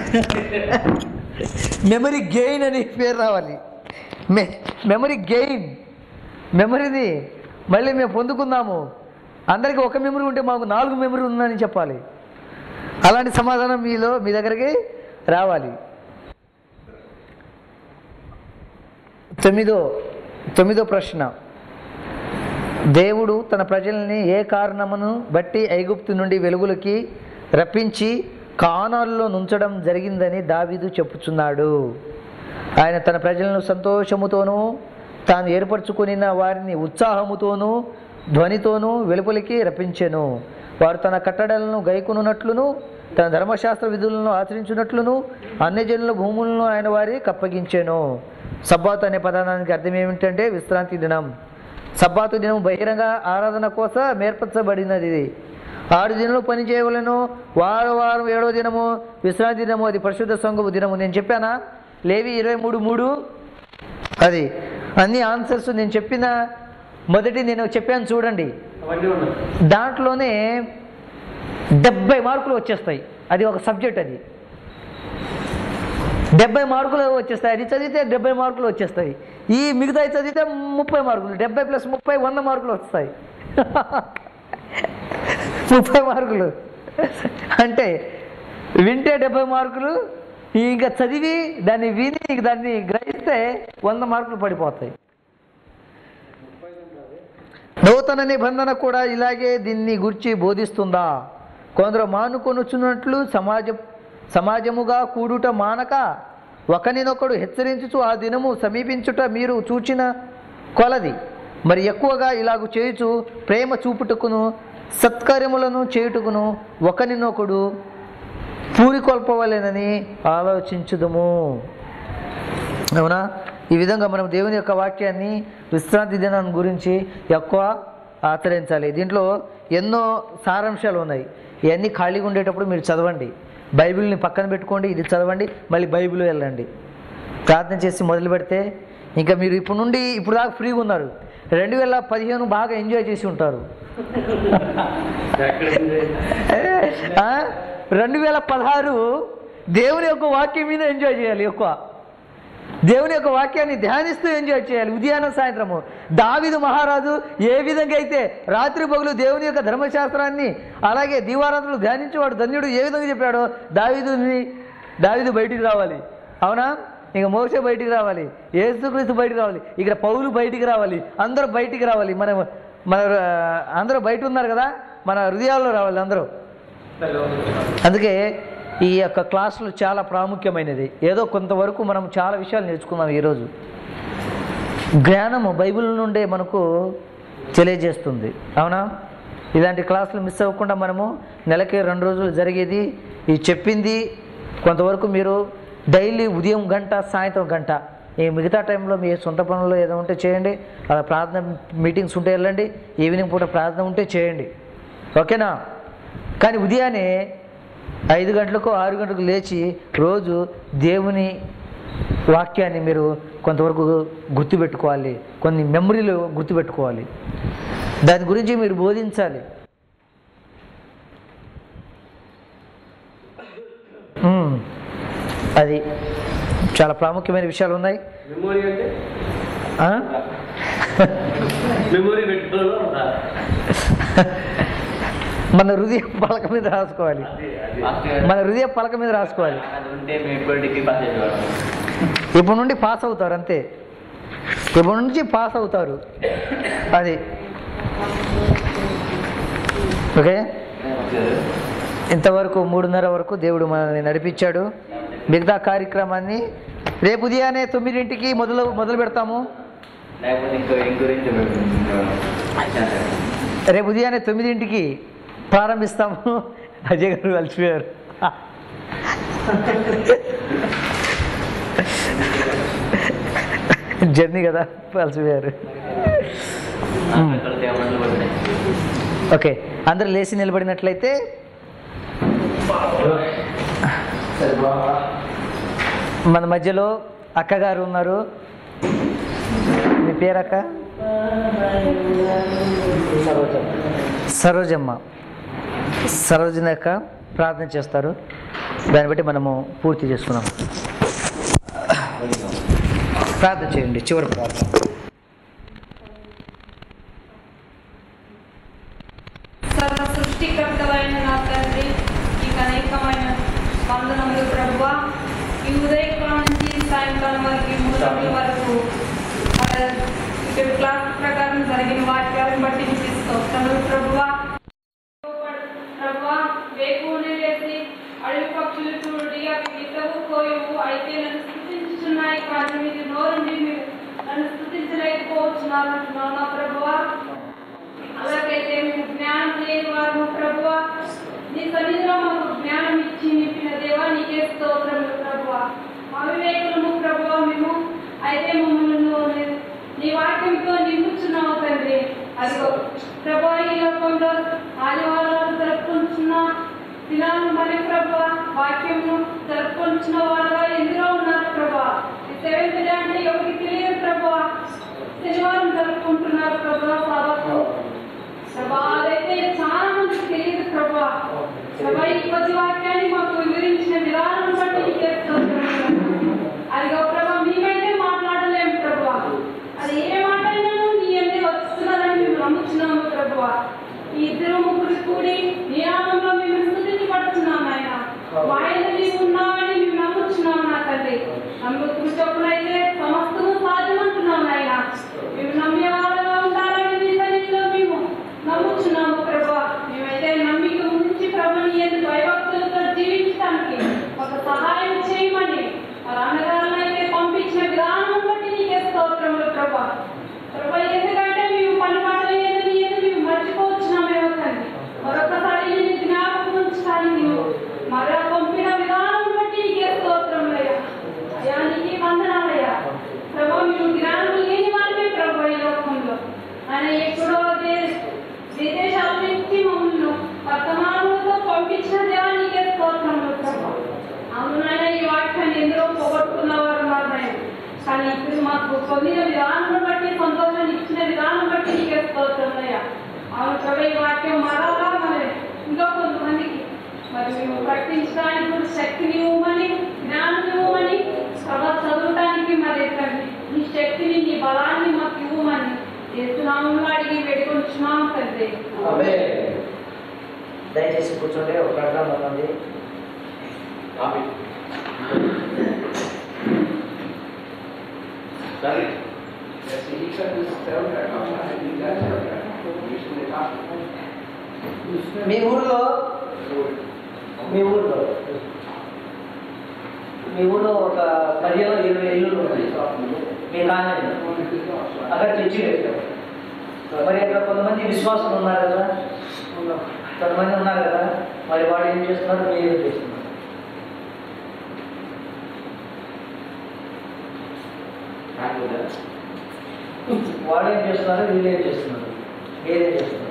మెమరీ గెయిన్ అని పేరు రావాలి మె మెమరీ గెయిన్ మెమరీని మళ్ళీ మేము పొందుకుందాము అందరికీ ఒక మెమరీ ఉంటే మాకు నాలుగు మెమరీ ఉందని చెప్పాలి అలాంటి సమాధానం మీలో మీ దగ్గరికి రావాలి తొమ్మిదో తొమ్మిదో ప్రశ్న దేవుడు తన ప్రజల్ని ఏ కారణమును బట్టి ఐగుప్తు నుండి వెలుగులకి రప్పించి కానాల్లో నుంచడం జరిగిందని దావీదు చెప్పుచున్నాడు ఆయన తన ప్రజలను సంతోషముతోనూ తాను ఏర్పరచుకుని వారిని ఉత్సాహముతోనూ ధ్వనితోనూ వెలుపలికి రప్పించెను వారు తన కట్టడలను గైకొనున్నట్లును తన ధర్మశాస్త్ర విధులను ఆచరించినట్లును అన్ని జనుల భూములను ఆయన వారి కప్పగించెను సబ్బాతు అనే పదానికి అర్థం ఏమిటంటే విశ్రాంతి దినం సబ్బాతు దినం బహిరంగ ఆరాధన కోసం ఏర్పరచబడినది ఇది ఆరు దినలు పని చేయవలను వారం వారం ఏడో దినము విశ్రాంతి దినము అది పరిశుద్ధ సంఘము దినము నేను చెప్పానా లేవి ఇరవై మూడు మూడు అది అన్ని ఆన్సర్స్ నేను చెప్పిన మొదటి నేను చెప్పాను చూడండి అవన్నీ ఉన్నాయి దాంట్లోనే డెబ్బై మార్కులు వచ్చేస్తాయి అది ఒక సబ్జెక్ట్ అది డెబ్బై మార్కులు వచ్చేస్తాయి అది చదివితే డెబ్బై మార్కులు వచ్చేస్తాయి ఈ మిగతా చదివితే ముప్పై మార్కులు డెబ్బై ప్లస్ ముప్పై వంద మార్కులు వస్తాయి ముప్పై మార్కులు అంటే వింటే డెబ్బై మార్కులు ఇంకా చదివి దాన్ని విని దాన్ని గ్రహిస్తే వంద మార్కులు పడిపోతాయి నూతన నిబంధన కూడా ఇలాగే దీన్ని గురించి బోధిస్తుందా కొందరు మానుకొనుచున్నట్లు సమాజ సమాజముగా కూడుట మానక ఒకరినొకడు హెచ్చరించుచు ఆ దినము సమీపించుట మీరు చూచిన కొలది మరి ఎక్కువగా ఇలాగు చేయుచు ప్రేమ చూపుటకును సత్కార్యములను చేయుటకును ఒకరినొకడు పూరికొల్పవలెనని ఆలోచించుదుము అవునా ఈ విధంగా మనం దేవుని యొక్క వాక్యాన్ని విశ్రాంతి దినం గురించి ఎక్కువ ఆచరించాలి దీంట్లో ఎన్నో సారాంశాలు ఉన్నాయి ఇవన్నీ ఖాళీగా ఉండేటప్పుడు మీరు చదవండి బైబిల్ని పక్కన పెట్టుకోండి ఇది చదవండి మళ్ళీ బైబిల్ వెళ్ళండి ప్రార్థన చేసి మొదలు పెడితే ఇంకా మీరు ఇప్పుడు నుండి ఇప్పుడు దాకా ఫ్రీగా ఉన్నారు రెండు వేల పదిహేను బాగా ఎంజాయ్ చేసి ఉంటారు ఆ? రెండు వేల పదహారు దేవుని యొక్క వాక్యం మీద ఎంజాయ్ చేయాలి ఎక్కువ దేవుని యొక్క వాక్యాన్ని ధ్యానిస్తూ ఎంజాయ్ చేయాలి ఉదయాన సాయంత్రము దావిదు మహారాజు ఏ విధంగా అయితే రాత్రి పగులు దేవుని యొక్క ధర్మశాస్త్రాన్ని అలాగే దీవారాత్రులు ధ్యానించేవాడు ధన్యుడు ఏ విధంగా చెప్పాడో దావిదుని దావిదు బయటికి రావాలి అవునా ఇక మోసే బయటికి రావాలి ఏసుక్రీస్తు బయటికి రావాలి ఇక్కడ పౌలు బయటికి రావాలి అందరూ బయటికి రావాలి మన మన ఆ, అందరూ బయట ఉన్నారు కదా మన హృదయాల్లో రావాలి అందరూ అందుకే ఈ యొక్క క్లాసులు చాలా ప్రాముఖ్యమైనది ఏదో కొంతవరకు మనం చాలా విషయాలు నేర్చుకున్నాం ఈరోజు జ్ఞానము బైబిల్ నుండే మనకు తెలియజేస్తుంది అవునా ఇలాంటి క్లాసులు మిస్ అవ్వకుండా మనము నెలకి రెండు రోజులు జరిగేది ఈ చెప్పింది కొంతవరకు మీరు డైలీ ఉదయం గంట సాయంత్రం గంట ఈ మిగతా టైంలో మీ సొంత పనులు ఏదో ఉంటే చేయండి అలా ప్రార్థన మీటింగ్స్ ఉంటే వెళ్ళండి ఈవినింగ్ పూట ప్రార్థన ఉంటే చేయండి ఓకేనా కానీ ఉదయాన్నే ఐదు గంటలకు ఆరు గంటలకు లేచి రోజు దేవుని వాక్యాన్ని మీరు కొంతవరకు గుర్తుపెట్టుకోవాలి కొన్ని మెమరీలు గుర్తుపెట్టుకోవాలి దాని గురించి మీరు బోధించాలి ఉమ్, అది చాలా ప్రాముఖ్యమైన విషయాలు ఉన్నాయి మెమొరీ అంటే ఆ? మెమొరీ పెట్టుకోవాలో ఉందా? మన హృదయ పలక మీద రాసుకోవాలి మన హృదయ పలక మీద రాసుకోవాలి అది ఉంటే మేము ఇప్పటికీ పాస్ చేసేవాళ్ళం ఇప్పటి నుండి పాస్ అవుతారు అంతే ఇప్పటి నుంచి పాస్ అవుతారు అది ఓకే ఇంతవరకు మూడున్నర వరకు దేవుడు మనల్ని నడిపించాడు మిగతా కార్యక్రమాన్ని రేపు ఉదయాన్నే తొమ్మిదింటికి మొదలు మొదలు పెడతాము లేకపోతే ఇంకో ఇంగురించి రేపు ఉదయాన్నే తొమ్మిదింటికి ప్రారంభిస్తాము అజయ్ గారు కలిసిపోయారు జర్నీ కదా కలిసిపోయారు ఏమన్నా పడినాయి ఓకే అందరూ లేచి నిలబడినట్లయితే మన మధ్యలో అక్కగారు ఉన్నారు మీ పేరు అక్క సరోజమ్మ సరోజన అక్క ప్రార్థన చేస్తారు దాన్ని బట్టి మనము పూర్తి చేసుకున్నాం ప్రార్థన చేయండి చివరి ప్రార్థన సర్వ సృష్టికర్తలైన నా తండ్రి నీకు అనేకమైన వందనములు ప్రభువ ఈ ఉదయకాలం నుంచి సాయంకాలం వరకు ఈ మూడు గంటల వరకు మన ఇక్కడ క్లాస్ ప్రకారం జరిగిన వాక్యాలను బట్టి నీకు స్తోత్రములు ప్రభువ ప్రభువ వేకునే లేచి అడవి పక్షులు చూడుడి అవి గిట్టవు కోయవు అయితే నన్ను స్థుతించుచున్నాయి కానీ మీరు నోరుండి మీరు నన్ను స్థుతించలేకపోవచ్చున్నారు అంటున్నావు నా ప్రభువా అలాగైతే మేము జ్ఞానం లేని వారు ప్రభువా నీ సన్నిధిలో మాకు జ్ఞానం ఇచ్చి నింపిన దేవా నీకే స్తోత్రములు ప్రభువా అవివేకులము ప్రభువా మేము అయితే మమ్మల్ని నువ్వు నీ వాక్యంతో నింపుచున్నావు తండ్రి అదిగో ప్రభా ఈ లోకంలో ఆదివారాలు జరుపుకుంటున్న దినాలు మరి ప్రభా వాక్యము జరుపుకుంటున్న వారుగా ఎందులో ఉన్నారు ప్రభా ఈ సెవెంత్ డే అంటే ఎవరికి తెలియదు ప్రభా శనివారం జరుపుకుంటున్నారు ప్రభా సాబత్తు ప్రభా అదైతే చాలా మందికి తెలియదు ప్రభా ప్రభా ఈ కొద్ది వాక్యాన్ని మాకు వివరించిన విధానం బట్టి నీకే స్తోత్రం ప్రభా. అదిగో ప్రభా మేమైతే మాట్లాడలేము ప్రభా అది ఏ మాట అయినాను నీ అన్ని వస్తున్నదని మేము నమ్ముతున్నాము ప్రభువా ఈ ఇద్దరు ముగ్గురు కూడి నీ నామంలో మేము స్థుతిని పడుతున్నాం ఆయన ఆయన నీవు ఉన్నావని మేము నమ్ముతున్నాం నా తండ్రి నమ్ముతున్న చొప్పునైతే సమస్తము సాధ్యమంటున్నాం ఆయన మేము నమ్మే వాళ్ళగా ఉండాలని నీ సన్నిధిలో మేము నమ్ముతున్నాము ప్రభా మేమైతే నమ్మిక ఉంచి ప్రభుని ఎందుకు భయభక్తులతో జీవించడానికి ఒక సహాయం చేయమని వాళ్ళ అన్నగారులను అయితే పంపించిన విధానం బట్టి నీకే స్తోత్రములు ప్రభా ప్రభా ఎందుకంటే మేము పని పాటలు ఏదని ఏది మేము మర్చిపోవచ్చున్నామేమో తండ్రి మరొకసారి నేను జ్ఞాపకం ఉంచుతాను నీవు మరో పంపిన విధానం బట్టి నీకే స్తోత్రములయ్యా అయ్యా నీకే వందనాలయ్యా ప్రభా మేము జ్ఞానం లేని వారిమే ప్రభా ఈ లోకంలో ఆయన ఎక్కడో దే- విదేశాల నుంచి మమ్మల్ని వర్తమానంతో పంపించిన దేవానికే స్తోత్రములు ప్రభా అవునైనా ఈ వాక్యాన్ని ఎందరో పోగొట్టుకున్నవారు ఉన్నారు నాయన. కానీ ఇప్పుడు మాకు పొందిన విధానం బట్టి సంతోషాన్ని ఇచ్చిన విధానం బట్టి నీకే స్తోత్రమయ్యా అవును ప్రభు ఈ వాక్యం మరలా మరి ఇంకా కొంతమందికి మరి మేము ప్రకటించడానికి కూడా శక్తిని ఇవ్వమని జ్ఞానం ఇవ్వమని ప్రభా చదవటానికి మరి తండ్రి నీ శక్తిని నీ బలాన్ని మాకు ఇవ్వమని చేస్తున్నాము అడిగి వేడుకొంటున్నాం తండ్రి అవే దయచేసి కూర్చోండి ఒక ప్రకటన ఉంది మీ ఊర్లో మీ ఊర్లో మీ ఊర్లో ఒక పదిహేను ఇరవై ఇల్లులు ఉన్నాయి మీ కాలనీ అక్కడ చర్చి పెట్టాం మరి అక్కడ కొంతమంది విశ్వాసులు ఉన్నారు కదా కొంతమంది ఉన్నారు కదా మరి వాళ్ళు ఏం చేస్తున్నారు మీరు ఏం చేస్తున్నారు వాళ్ళు ఏం చేస్తున్నారు వీళ్ళు ఏం చేస్తున్నారు మీరేం చేస్తున్నారు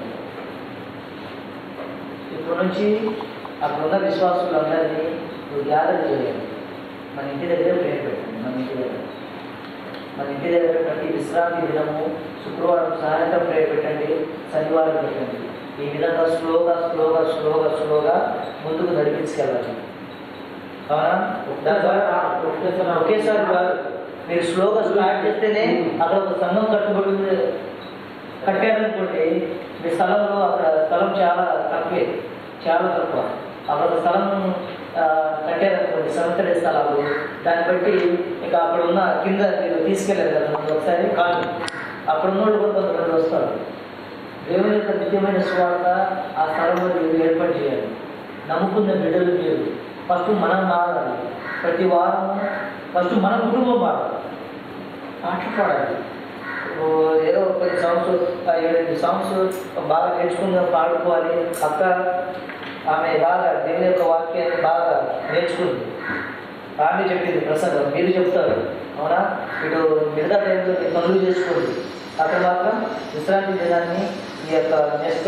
ఇప్పటి నుంచి అక్కడ ఉన్న విశ్వాసులందరినీ నువ్వు గ్యాదర్ చేయాలి మన ఇంటి దగ్గర ప్రేమ పెట్టండి మన ఇంటి దగ్గర మన ఇంటి దగ్గర ప్రతి విశ్రాంతి దినము శుక్రవారం సాయంత్రం ప్రేమ పెట్టండి శనివారం పెట్టండి ఈ విధంగా స్లోగా స్లోగా స్లోగా స్లోగా ముందుకు నడిపించుకెళ్ళాలి అవునా దాని ద్వారా ఒకేసారి కాదు మీరు స్లోగా స్టార్ట్ చేస్తేనే అక్కడ ఒక సంఘం కట్టుబడి ఉంది కట్టారనుకోండి మీ స్థలంలో అక్కడ స్థలం చాలా తక్కువే చాలా తక్కువ అక్కడ ఒక స్థలం ఆ, కట్టారనుకోండి సంవత్సర స్థలాలు దాన్ని బట్టి ఇక అక్కడ ఉన్న కింద మీరు తీసుకెళ్ళారు కదా ముందు ఒకసారి కాదు అక్కడ ఉన్న వాళ్ళు కూడా కొంతమంది వస్తారు దేవుని యొక్క నిత్యమైన స్వార్థ ఆ స్థలంలో మీరు ఏర్పాటు చేయాలి నమ్ముకున్న బిడ్డలు మీరు ఫస్ట్ మనం మారాలి ప్రతి వారం ఫస్ట్ మన కుటుంబం మారాలి పాటలు పాడాలి ఓ ఏదో కొన్ని సాంగ్స్ ఆ ఏడెనిమిది సాంగ్స్ బాగా నేర్చుకుందాం పాడుకోవాలి అక్క ఆమె బాగా దేవుని యొక్క వాక్యాన్ని బాగా నేర్చుకుంది ఆమె చెప్పింది ప్రసంగం మీరు చెప్తారు అవునా ఇటు మిగతా టైంలో మీరు పనులు చేసుకోండి అక్కడ మాత్రం విశ్రాంతి దినాన్ని ఈ యొక్క నెక్స్ట్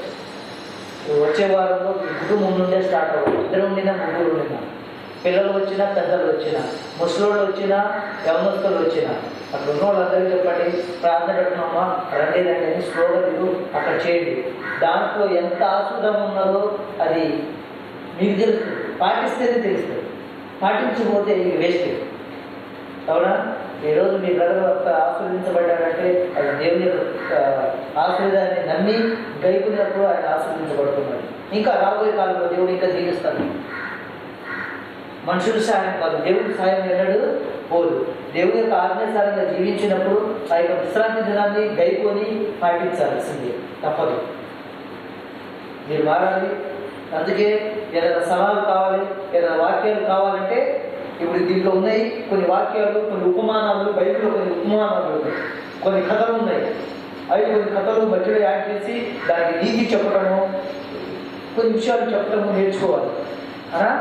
వచ్చే వారంలో ఈ కుటుంబం నుండే స్టార్ట్ అవ్వాలి ఇద్దరు ఉండినా ముగ్గురు ఉండినా పిల్లలు వచ్చినా పెద్దలు వచ్చినా ముసలోళ్ళు వచ్చినా యవనస్తులు వచ్చినా అక్కడ ఉన్న వాళ్ళందరికీ చెప్పండి ప్రార్థన పెట్టుకున్నామా రండి రండి అని స్లోగా మీరు అక్కడ చేయండి దాంట్లో ఎంత ఆస్వాదం ఉన్నదో అది మీకు తెలుస్తుంది పాటిస్తేనే తెలుస్తుంది పాటించకపోతే ఇది వేస్ట్ అవునా ఈరోజు మీ బ్రదర్ ఒక్క ఆశీర్వదించబడ్డాడంటే అది దేవుని యొక్క ఆశీర్వాదాన్ని నమ్మి గైకున్నప్పుడు ఆయన ఆశీర్వదించబడుతున్నాడు ఇంకా రాబోయే కాలంలో దేవుడు ఇంకా దీవిస్తాడు మనుషుల సాయం కాదు దేవుడి సాయం ఎన్నడు పోదు దేవుని యొక్క ఆజ్ఞాసారంగా జీవించినప్పుడు ఆ యొక్క విశ్రాంతి దినాన్ని గైకొని పాటించాల్సిందే తప్పదు మీరు మారాలి అందుకే ఏదైనా సలహాలు కావాలి ఏదైనా వాక్యాలు కావాలంటే ఇప్పుడు దీంట్లో ఉన్నాయి కొన్ని వాక్యాలు కొన్ని ఉపమానాలు బైబిల్లో కొన్ని ఉపమానాలు ఉన్నాయి కొన్ని కథలు ఉన్నాయి అవి కొన్ని కథలు మధ్యలో యాడ్ చేసి దానికి నీతి చెప్పడము కొన్ని విషయాలు చెప్పడము నేర్చుకోవాలి అనా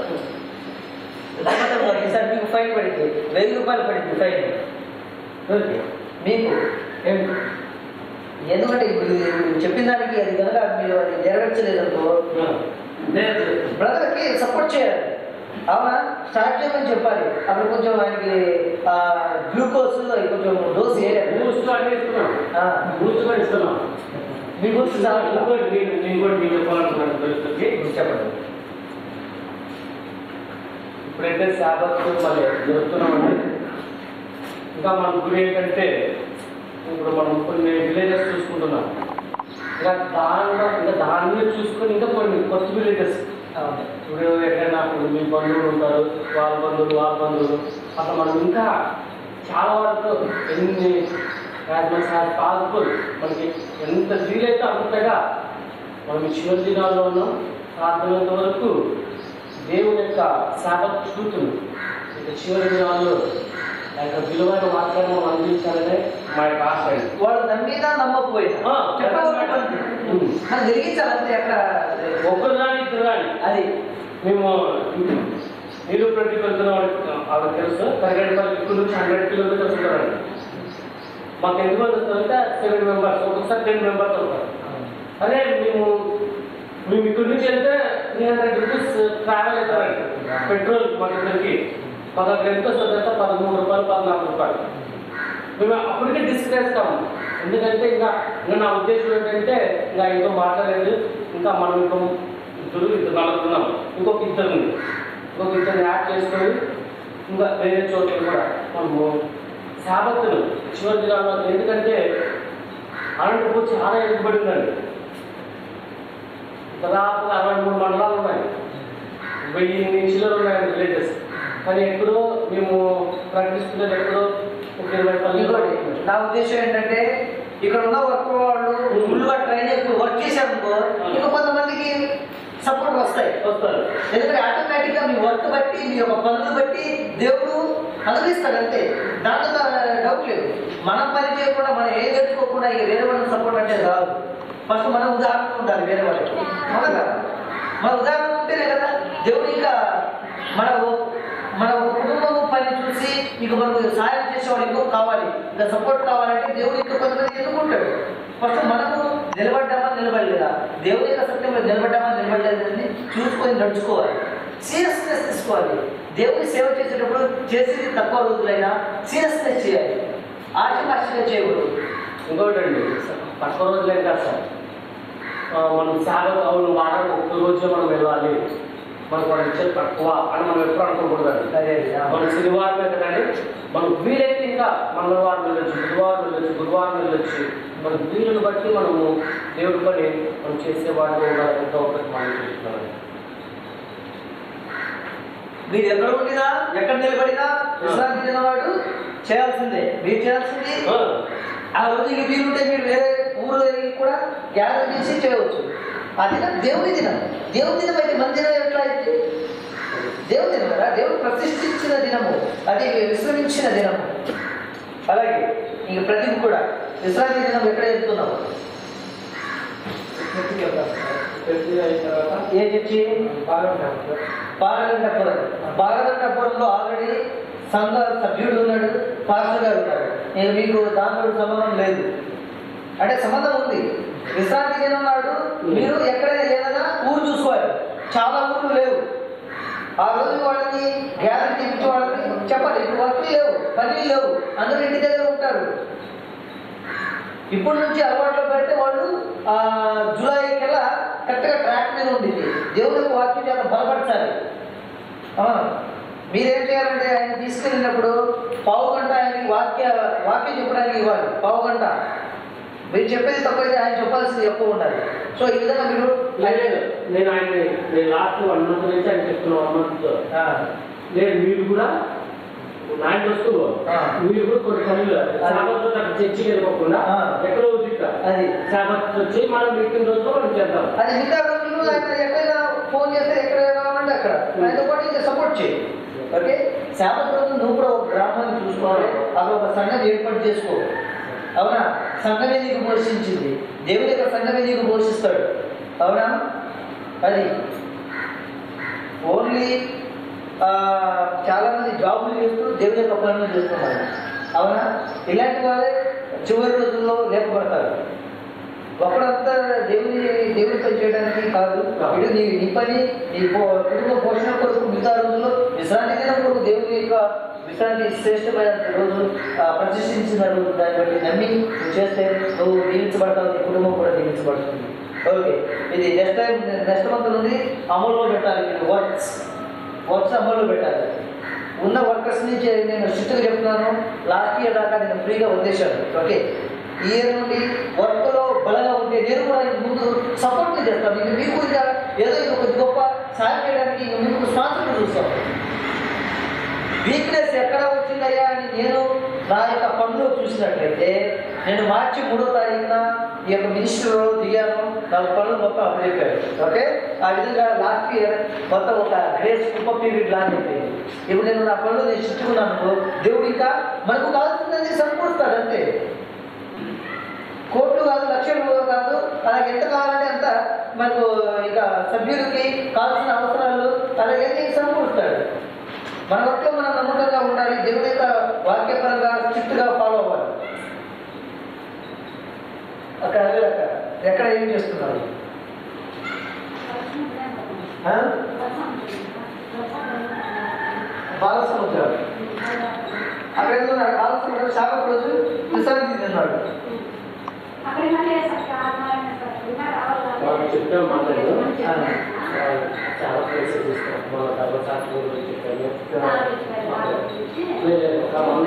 సార్ మీకు ఫైన్ పడింది వెయ్యి రూపాయలు పడింది ఫైన్ ఓకే మీకు ఏం ఎందుకంటే ఇప్పుడు ఇప్పుడు చెప్పిన దానికి అది కనుక మీరు అది నెరవేర్చలేదనుకో బ్రదర్కి సపోర్ట్ చేయాలి అవునా స్టార్ట్ చేయమని చెప్పాలి అప్పుడు కొంచెం ఆయనకి గ్లూకోజ్ కొంచెం డోస్ వేయాలి బూస్ట్ అన్ని ఇస్తున్నాం ఆ, బూస్ట్ కూడా ఇస్తున్నాం మీ గురించి చాలా ఇంకోటి నేను నేను కూడా మీకు చెప్పాలనుకున్నాను పరిస్థితికి చెప్పండి ఇప్పుడైతే శాబత్ మళ్ళీ జరుపుతున్నామండి ఇంకా మన గుడి ఏంటంటే ఇప్పుడు మనం కొన్ని విలేజెస్ చూసుకుంటున్నాం ఇంకా దానిలో ఇంకా దాని మీద చూసుకొని ఇంకా కొన్ని కొత్త విలేజెస్ అవును. ఇప్పుడు ఎక్కడైనా ఇప్పుడు మీ బంధువులు ఉంటారు వాళ్ళ బంధువులు వాళ్ళ బంధువులు అట్లా మనం ఇంకా చాలా వరకు ఎన్ని యాజ్ మచ్ యాజ్ పాసిబుల్ మనకి ఎంత వీలైతే అంతగా మనం ఈ చివరి దినాల్లో ఉన్నాం సాధ్యమైనంత వరకు దేవుని యొక్క శాపత్ చూతులు ఇక చివరి దినాల్లో ఆ యొక్క విలువైన వాక్యాన్ని మనం అందించాలనే మా యొక్క ఆశ అండి. వాళ్ళు నమ్మినా నమ్మకపోయినా ఆ, చెప్పవాలి ఉమ్. మనం వెలిగించాలంటే అక్కడ ఒక్కరు రాని ఇద్దరు రాని అది మేము నీరు ప్రతి వెళ్తున్నాం వాళ్ళకి తెలుసు కరిగడపల్లి ఇక్కడ నుంచి హండ్రెడ్ కిలోమీటర్స్ ఉంటారండి మాకు ఎంతమంది వస్తారంటే సెవెన్ మెంబర్స్ ఒక్కొక్కసారి టెన్ మెంబర్స్ వస్తారు అదే మేము మేము ఇక్కడ నుంచి వెళ్తే త్రీ హండ్రెడ్ రూపీస్ ట్రావెల్ అవుతారండి పెట్రోల్ మా ఇద్దరికి మాకు అక్కడ ఎంత వస్తుంది అంటే పదమూడు రూపాయలు పద్నాలుగు రూపాయలు మేము అప్పటికే డిస్కరేస్తాము ఎందుకంటే ఇంకా ఇంకా నా ఉద్దేశం ఏంటంటే ఇంకా ఇంకో మాట్లాడలేదు ఇంకా మనం ఇంకో ఇద్దరు ఇద్దరు నలుగురు ఉన్నాం ఇంకొక ఇద్దరు ఇంకొక ఇద్దరిని యాడ్ చేసుకొని ఇంకా వేరే చోట్ల కూడా మనము శాబత్తులు చివరి దినాల్లో ఎందుకంటే అనంతపూర్ చాలా ఎదుగుబడి ఉందండి దాదాపుగా అరవై మూడు మండలాలు ఉన్నాయి వెయ్యి చిల్లర ఉన్నాయి విలేజెస్ కానీ ఎక్కడో మేము ప్రకటిస్తున్నది ఎక్కడో ఒక ఇరవై ఇంకోటి పల్లెలు నా ఉద్దేశం ఏంటంటే ఇక్కడ ఉన్న వర్క్ వాళ్ళు ఫుల్గా ట్రైన్ అయిపోయి వర్క్ చేశారనుకో ఇంకా కొంతమందికి సపోర్ట్ వస్తాయి వస్తారు ఎందుకంటే ఆటోమేటిక్ గా మీ వర్క్ బట్టి మీ యొక్క పనులు బట్టి దేవుడు అనుగ్రహిస్తాడు అంతే దాంట్లో డౌట్ లేదు మనం పని చేయకుండా మనం ఏం తెచ్చుకోకుండా ఇక వేరే వాళ్ళని సపోర్ట్ అంటే రాదు ఫస్ట్ మనం ఉదాహరణ ఉండాలి వేరే వాళ్ళకి అవునా కదా మన ఉదాహరణ ఉంటేనే కదా దేవుడు ఇంకా మన ఓ- మన ఒక కుటుంబం పని చూసి ఇక మనకు సాయం చేసేవాడు ఇంకో కావాలి ఇంకా సపోర్ట్ కావాలంటే దేవుడు ఇంకా కొంతమంది ఎన్నుకుంటాడు ఫస్ట్ మనము నిలబడ్డామా నిలబడలేదా దేవుని యొక్క సత్యంలో నిలబడ్డామా నిలబడలేదని చూసుకొని నడుచుకోవాలి సీరియస్నెస్ తీసుకోవాలి దేవుని సేవ చేసేటప్పుడు చేసేది తక్కువ రోజులైనా సీరియస్నెస్ చేయాలి ఆశమాషగా చేయకూడదు ఇంకోటి అండి తక్కువ రోజులేం కాదు సార్ ఆ, మనం చాలా అవును వారానికి ఒక్క రోజే మనం వెళ్ళాలి మనకు వాళ్ళు ఇచ్చేది తక్కువ అని మనం ఎప్పుడు అనుకోకూడదండి అదే మన శనివారం కదండి మనకు వీలైతే ఇంకా మంగళవారం వెళ్ళొచ్చు బుధవారం వెళ్ళొచ్చు గురువారం వెళ్ళొచ్చు మన వీలుని బట్టి మనము దేవుడి పని మనం చేసేవాళ్ళు ఉండాలి ఎంతో ఒకటి మనం చూస్తున్నాం మీరు ఎక్కడ ఉండినా ఎక్కడ నిలబడినా విశ్రాంతి తినవాడు చేయాల్సిందే మీరు చేయాల్సింది ఆ రోజు ఇంక వీలుంటే మీరు వేరే ఊరు వెళ్ళి కూడా గ్యాదర్ చేసి చేయవచ్చు ఆ దినం దేవుని దినం దేవుని దినం అయితే మన దినం ఎట్లా అయితే దేవుని దినం కదా దేవుడు ప్రతిష్ఠించిన దినము అది విశ్రమించిన దినము అలాగే ఇంక ప్రతి కూడా విశ్రాంతి దినం ఎక్కడ వెళ్తున్నాము ఏ చర్చి బాలగంటపురం బాలగంటపురంలో ఆల్రెడీ సంఘ సభ్యుడు ఉన్నాడు పాస్టర్ గారు ఉన్నారు నేను మీకు దాంతో సంబంధం లేదు అంటే సంబంధం ఉంది విశ్రాంతి దినం నాడు మీరు ఎక్కడైనా ఏదైనా ఊరు చూసుకోవాలి చాలా ఊర్లు లేవు ఆ రోజు వాళ్ళని గ్యారెంటీ ఇప్పించే వాళ్ళని చెప్పాలి ఇప్పుడు వర్క్ లేవు పని లేవు అందరూ ఇంటి దగ్గర ఉంటారు ఇప్పటి నుంచి అలవాట్లో పెడితే వాళ్ళు ఆ, జూలై కల్లా కరెక్ట్గా ట్రాక్ మీద ఉండింది దేవుని యొక్క వాక్యం చేత బలపరచాలి ఆ, మీరేం చేయాలంటే ఆయన తీసుకెళ్ళినప్పుడు పావు గంట ఆయనకి వాక్య వాక్యం చెప్పడానికి ఇవ్వాలి పావు గంట మీరు చెప్పేది తక్కువైతే ఆయన చెప్పాల్సింది ఎక్కువ ఉండాలి సో ఈ విధంగా మీరు లేదు నేను ఆయన నేను లాస్ట్ వన్ మంత్ నుంచి ఆయన చెప్తున్నా వన్ మంత్ ఆ, లేదు మీరు కూడా నాయన వస్తూ ఆ. మీరు కూడా కొన్ని పనులు సాబత్ అక్కడ చర్చికి వెళ్ళకోకుండా ఆ. ఎక్కడో దిక్క అది సాబత్ వచ్చి మనం మీటింగ్ రోజులో మనం చేద్దాం అది మిగతా రోజులు ఆయన ఎక్కడైనా ఫోన్ చేస్తే ఎక్కడ కావాలంటే అక్కడ ఆయనతో పాటు ఇంకా సపోర్ట్ చేయి ఓకే శాపత్ రోజు నువ్వు కూడా ఒక గ్రామాన్ని చూసుకోవాలి అక్కడ ఒక సంఘం ఏర్పాటు చేసుకో అవునా సంఘమే నీకు పోషించింది దేవుడి యొక్క సంఘమే నీకు పోషిస్తాడు అవునా అది ఓన్లీ చాలా మంది జాబులు చేస్తూ దేవుని యొక్క పనులు చేస్తున్నారు అవునా ఇలాంటి వాళ్ళే చివరి రోజుల్లో లేపబడతారు ఒకడంతా దేవుని దేవుని పని చేయడానికి కాదు ఇటు నీ నీ పని నీ పో- కుటుంబ పోషణ కొరకు మిగతా రోజుల్లో విశ్రాంతి దినం కొరకు దేవుని యొక్క విశ్రాంతి శ్రేష్టమైన రోజు ఆ, ప్రతిష్ఠించిన రోజు దాన్ని బట్టి నమ్మి నువ్వు చేస్తే నువ్వు దీవించబడతావు నీ కుటుంబం కూడా దీవించబడుతుంది ఓకే ఇది నెక్స్ట్ టైం నెక్స్ట్ మంత్ నుండి అమల్లో పెట్టాలి మీరు వర్క్స్ వర్క్స్ అమల్లో పెట్టాలి ఉన్న వర్కర్స్ నుంచి నేను స్ట్రిక్ట్గా చెప్తున్నాను లాస్ట్ ఇయర్ దాకా నేను ఫ్రీగా వదిలేశాను ఓకే ఈ ఇయర్ నుండి వర్క్లో బలంగా ఉంటే నేను కూడా ఇంక ముందు సపోర్ట్ చేస్తాను ఇంక మీకు ఇంకా ఏదో ఇంక కొద్ది గొప్ప సాయం చేయడానికి ఇంక మీకు స్పాన్సర్ చూస్తాం వీక్నెస్ ఎక్కడ వచ్చిందయ్యా అని నేను నా యొక్క పనులు చూసినట్లయితే నేను మార్చి మూడో తారీఖున ఈ యొక్క మినిస్టర్లో దిగాను నా పనులు మొత్తం అప్పచెప్పారు ఓకే ఆ విధంగా లాస్ట్ ఇయర్ మొత్తం ఒక గ్రేస్ కృప పీరియడ్ లాగా అయిపోయింది ఇప్పుడు నేను నా పనులు నేను చుట్టుకున్నాను దేవుడు ఇంకా మనకు కావాల్సిందని సమకూరుస్తాడు అంతే కోట్లు కాదు లక్షలు కాదు అలాగే ఎంత కావాలంటే అంత మనకు ఇక సభ్యులకి కావాల్సిన అవసరాలు అలాగే సమకూరుస్తాడు మన వరకు మనం నమ్మకంగా ఉండాలి దేవుని యొక్క వాక్యపరంగా స్ట్రిక్ట్గా ఫాలో అవ్వాలి అక్కడ అదే అక్కడ ఎక్కడ ఏం చేస్తున్నారు ఆ? బాలసముద్రం అక్కడ ఎందుకున్నారు బాలసముద్రం శాఖ రోజు విశ్రాంతి తిన్నాడు వాళ్ళు చెప్పాం మాట్లాడు ఆ. చాలా ప్లేసెస్ ఇస్తాం మన ధర్మశాస్త్రం గురించి చెప్పాము లేదు, ఒక వంద.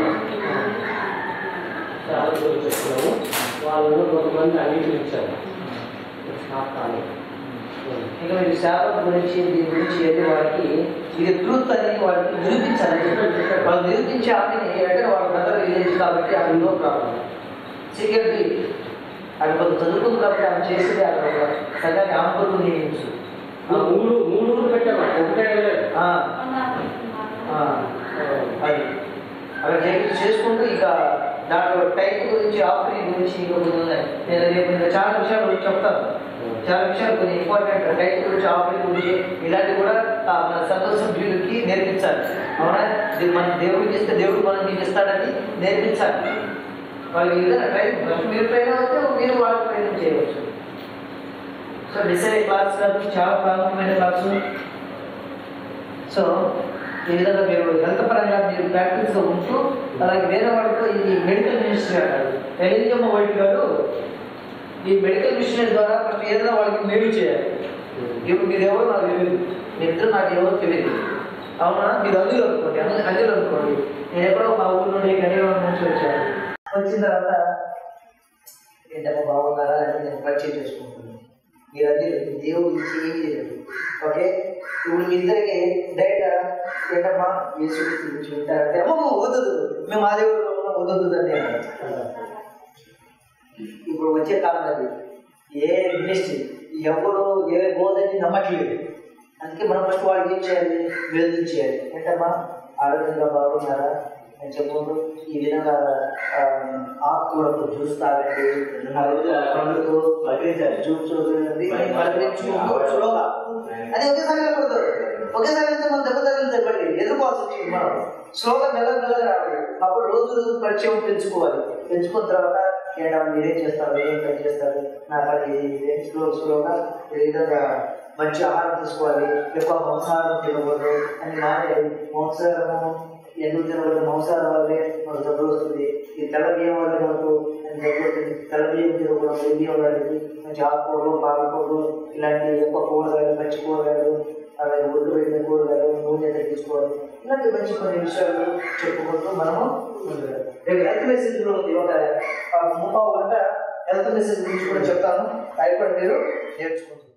చాలా గురించి చెప్తున్నాము వాళ్ళు కొంతమంది అంగీకరించారు స్టాప్ కాలేదు ఇక మీరు శాపం గురించి దీని గురించి వెళ్ళి వారికి ఇది ట్రూత్ అని వారికి నిరూపించాలి వాళ్ళు నిరూపించే ఆమెని అంటే వాళ్ళ బ్రదర్ విలేజ్ కాబట్టి ఆ విలువ ప్రాబ్లం సెక్యూరిటీ అది కొంత చదువుకుంది కాబట్టి ఆమె చేసేది అక్కడ ఒక సంఘాన్ని ఆమె కొరకు నియమించు మూడు మూడు ఊరు పెట్టాము ఒకటే లేదు. ఆ, ఆ, అది అలా చేసి చేసుకుంటూ ఇక దాంట్లో టైప్ గురించి ఆఫరింగ్ గురించి ఇంకా కొన్ని ఉన్నాయి నేను రేపు ఇంకా చాలా విషయాలు చెప్తాను చాలా విషయాలు కొన్ని ఇంపార్టెంట్ టైప్ గురించి ఆఫరింగ్ గురించి ఇలాంటివి కూడా ఆ, మన సంఘ సభ్యులకి నేర్పించాలి అవునా ఇది మన దేవుడికి ఇస్తే దేవుడు మనం మీకు ఇస్తాడని నేర్పించాలి వాళ్ళకి ఏదైనా ట్రైన్ ఫస్ట్ మీరు ట్రైన్ అవుతే మీరు వాళ్ళకి ట్రైనింగ్ చేయవచ్చు సో డిసైడ్ క్లాస్ కాదు చాలా ప్రాముఖ్యమైన క్లాసు సో ఈ విధంగా మీరు హెల్త్ పరంగా మీరు ప్రాక్టీస్లో ఉంటూ అలాగే వేరే వాళ్ళతో ఇది మెడికల్ మినిస్ట్రీ అంటారు ఎలిజమ్మ వైట్ గారు ఈ మెడికల్ మిషనరీ ద్వారా ఫస్ట్ ఏదైనా వాళ్ళకి మేలు చేయాలి ఇప్పుడు మీరు ఎవరు నాకు తెలియదు మీ ఇద్దరు నాకు ఎవరు తెలియదు అవునా మీరు అందులో అనుకోండి అందు అందులో అనుకోండి నేను ఎక్కడో మా ఊరు నుండి గడిలో నుంచి వచ్చాను వచ్చిన తర్వాత ఏంటమ్మా బాగున్నారా అని నేను పరిచయం చేసుకుంటున్నాను మీరు అది దేవుడు గురించి ఏం చేయలేదు ఓకే ఇప్పుడు మీ ఇద్దరికి డైరెక్ట్ ఏంటమ్మా యేసు క్రీస్తు గురించి వింటారంటే అమ్మమ్మ వద్దదు మేము మా దేవుడు వద్దదు అని ఇప్పుడు వచ్చే కాలం అది ఏ మినిస్ట్రీ ఎవరు ఏ బోధని నమ్మట్లేదు అందుకే మనం ఫస్ట్ వాళ్ళకి ఏం చేయాలి వెలుగు చేయాలి ఏంటమ్మా ఆరోగ్యంగా బాగున్నారా అని చెప్పు ఈ విధంగా ఆ, ఆకుకూరకు జ్యూస్ తాగండి అలాగే పండుతో జ్యూస్ చూడండి పలకరించుకుంటూ స్లోగా అది ఒకేసారి వెళ్ళకూడదు ఒకేసారి వెళ్తే మనం దెబ్బ తగిలి చెప్పండి ఎదుర్కోవాల్సి వచ్చింది మనం స్లోగా మెల్లగా మెల్లగా రావాలి అప్పుడు రోజు రోజు పరిచయం పెంచుకోవాలి పెంచుకున్న తర్వాత ఏంటో మీరేం చేస్తారు ఏం పని చేస్తారు నా పని ఇది, ఇది అని స్లో స్లోగా ఈ విధంగా మంచి ఆహారం తీసుకోవాలి ఎక్కువ మాంసాహారం తినకూడదు అని మానేయాలి మాంసాహారము ఎందుకు తినకూడదు మాంసాహారం వల్లే మనకు జబ్బు వస్తుంది ఈ తెల్ల బియ్యం వల్ల మనకు జబ్బు వస్తుంది తెల్ల బియ్యం తినకూడదు వెయ్యి బియ్యం లాంటిది మంచి ఆకుకూరలు పాలకూరలు ఇలాంటి ఎక్కువ కూరగాయలు మంచి కూరగాయలు అలాగే ఒడ్డు పెట్టిన కూరగాయలు నూనె తగ్గించుకోవాలి ఇలాంటి మంచి కొన్ని విషయాలు చెప్పుకుంటూ మనము ఉండాలి. రేపు హెల్త్ మెసేజ్ లో ఉంది ఒక ఆ, ముప్పావు గంట హెల్త్ మెసేజ్ గురించి కూడా చెప్తాను అయిపోయి మీరు నేర్చుకుంటారు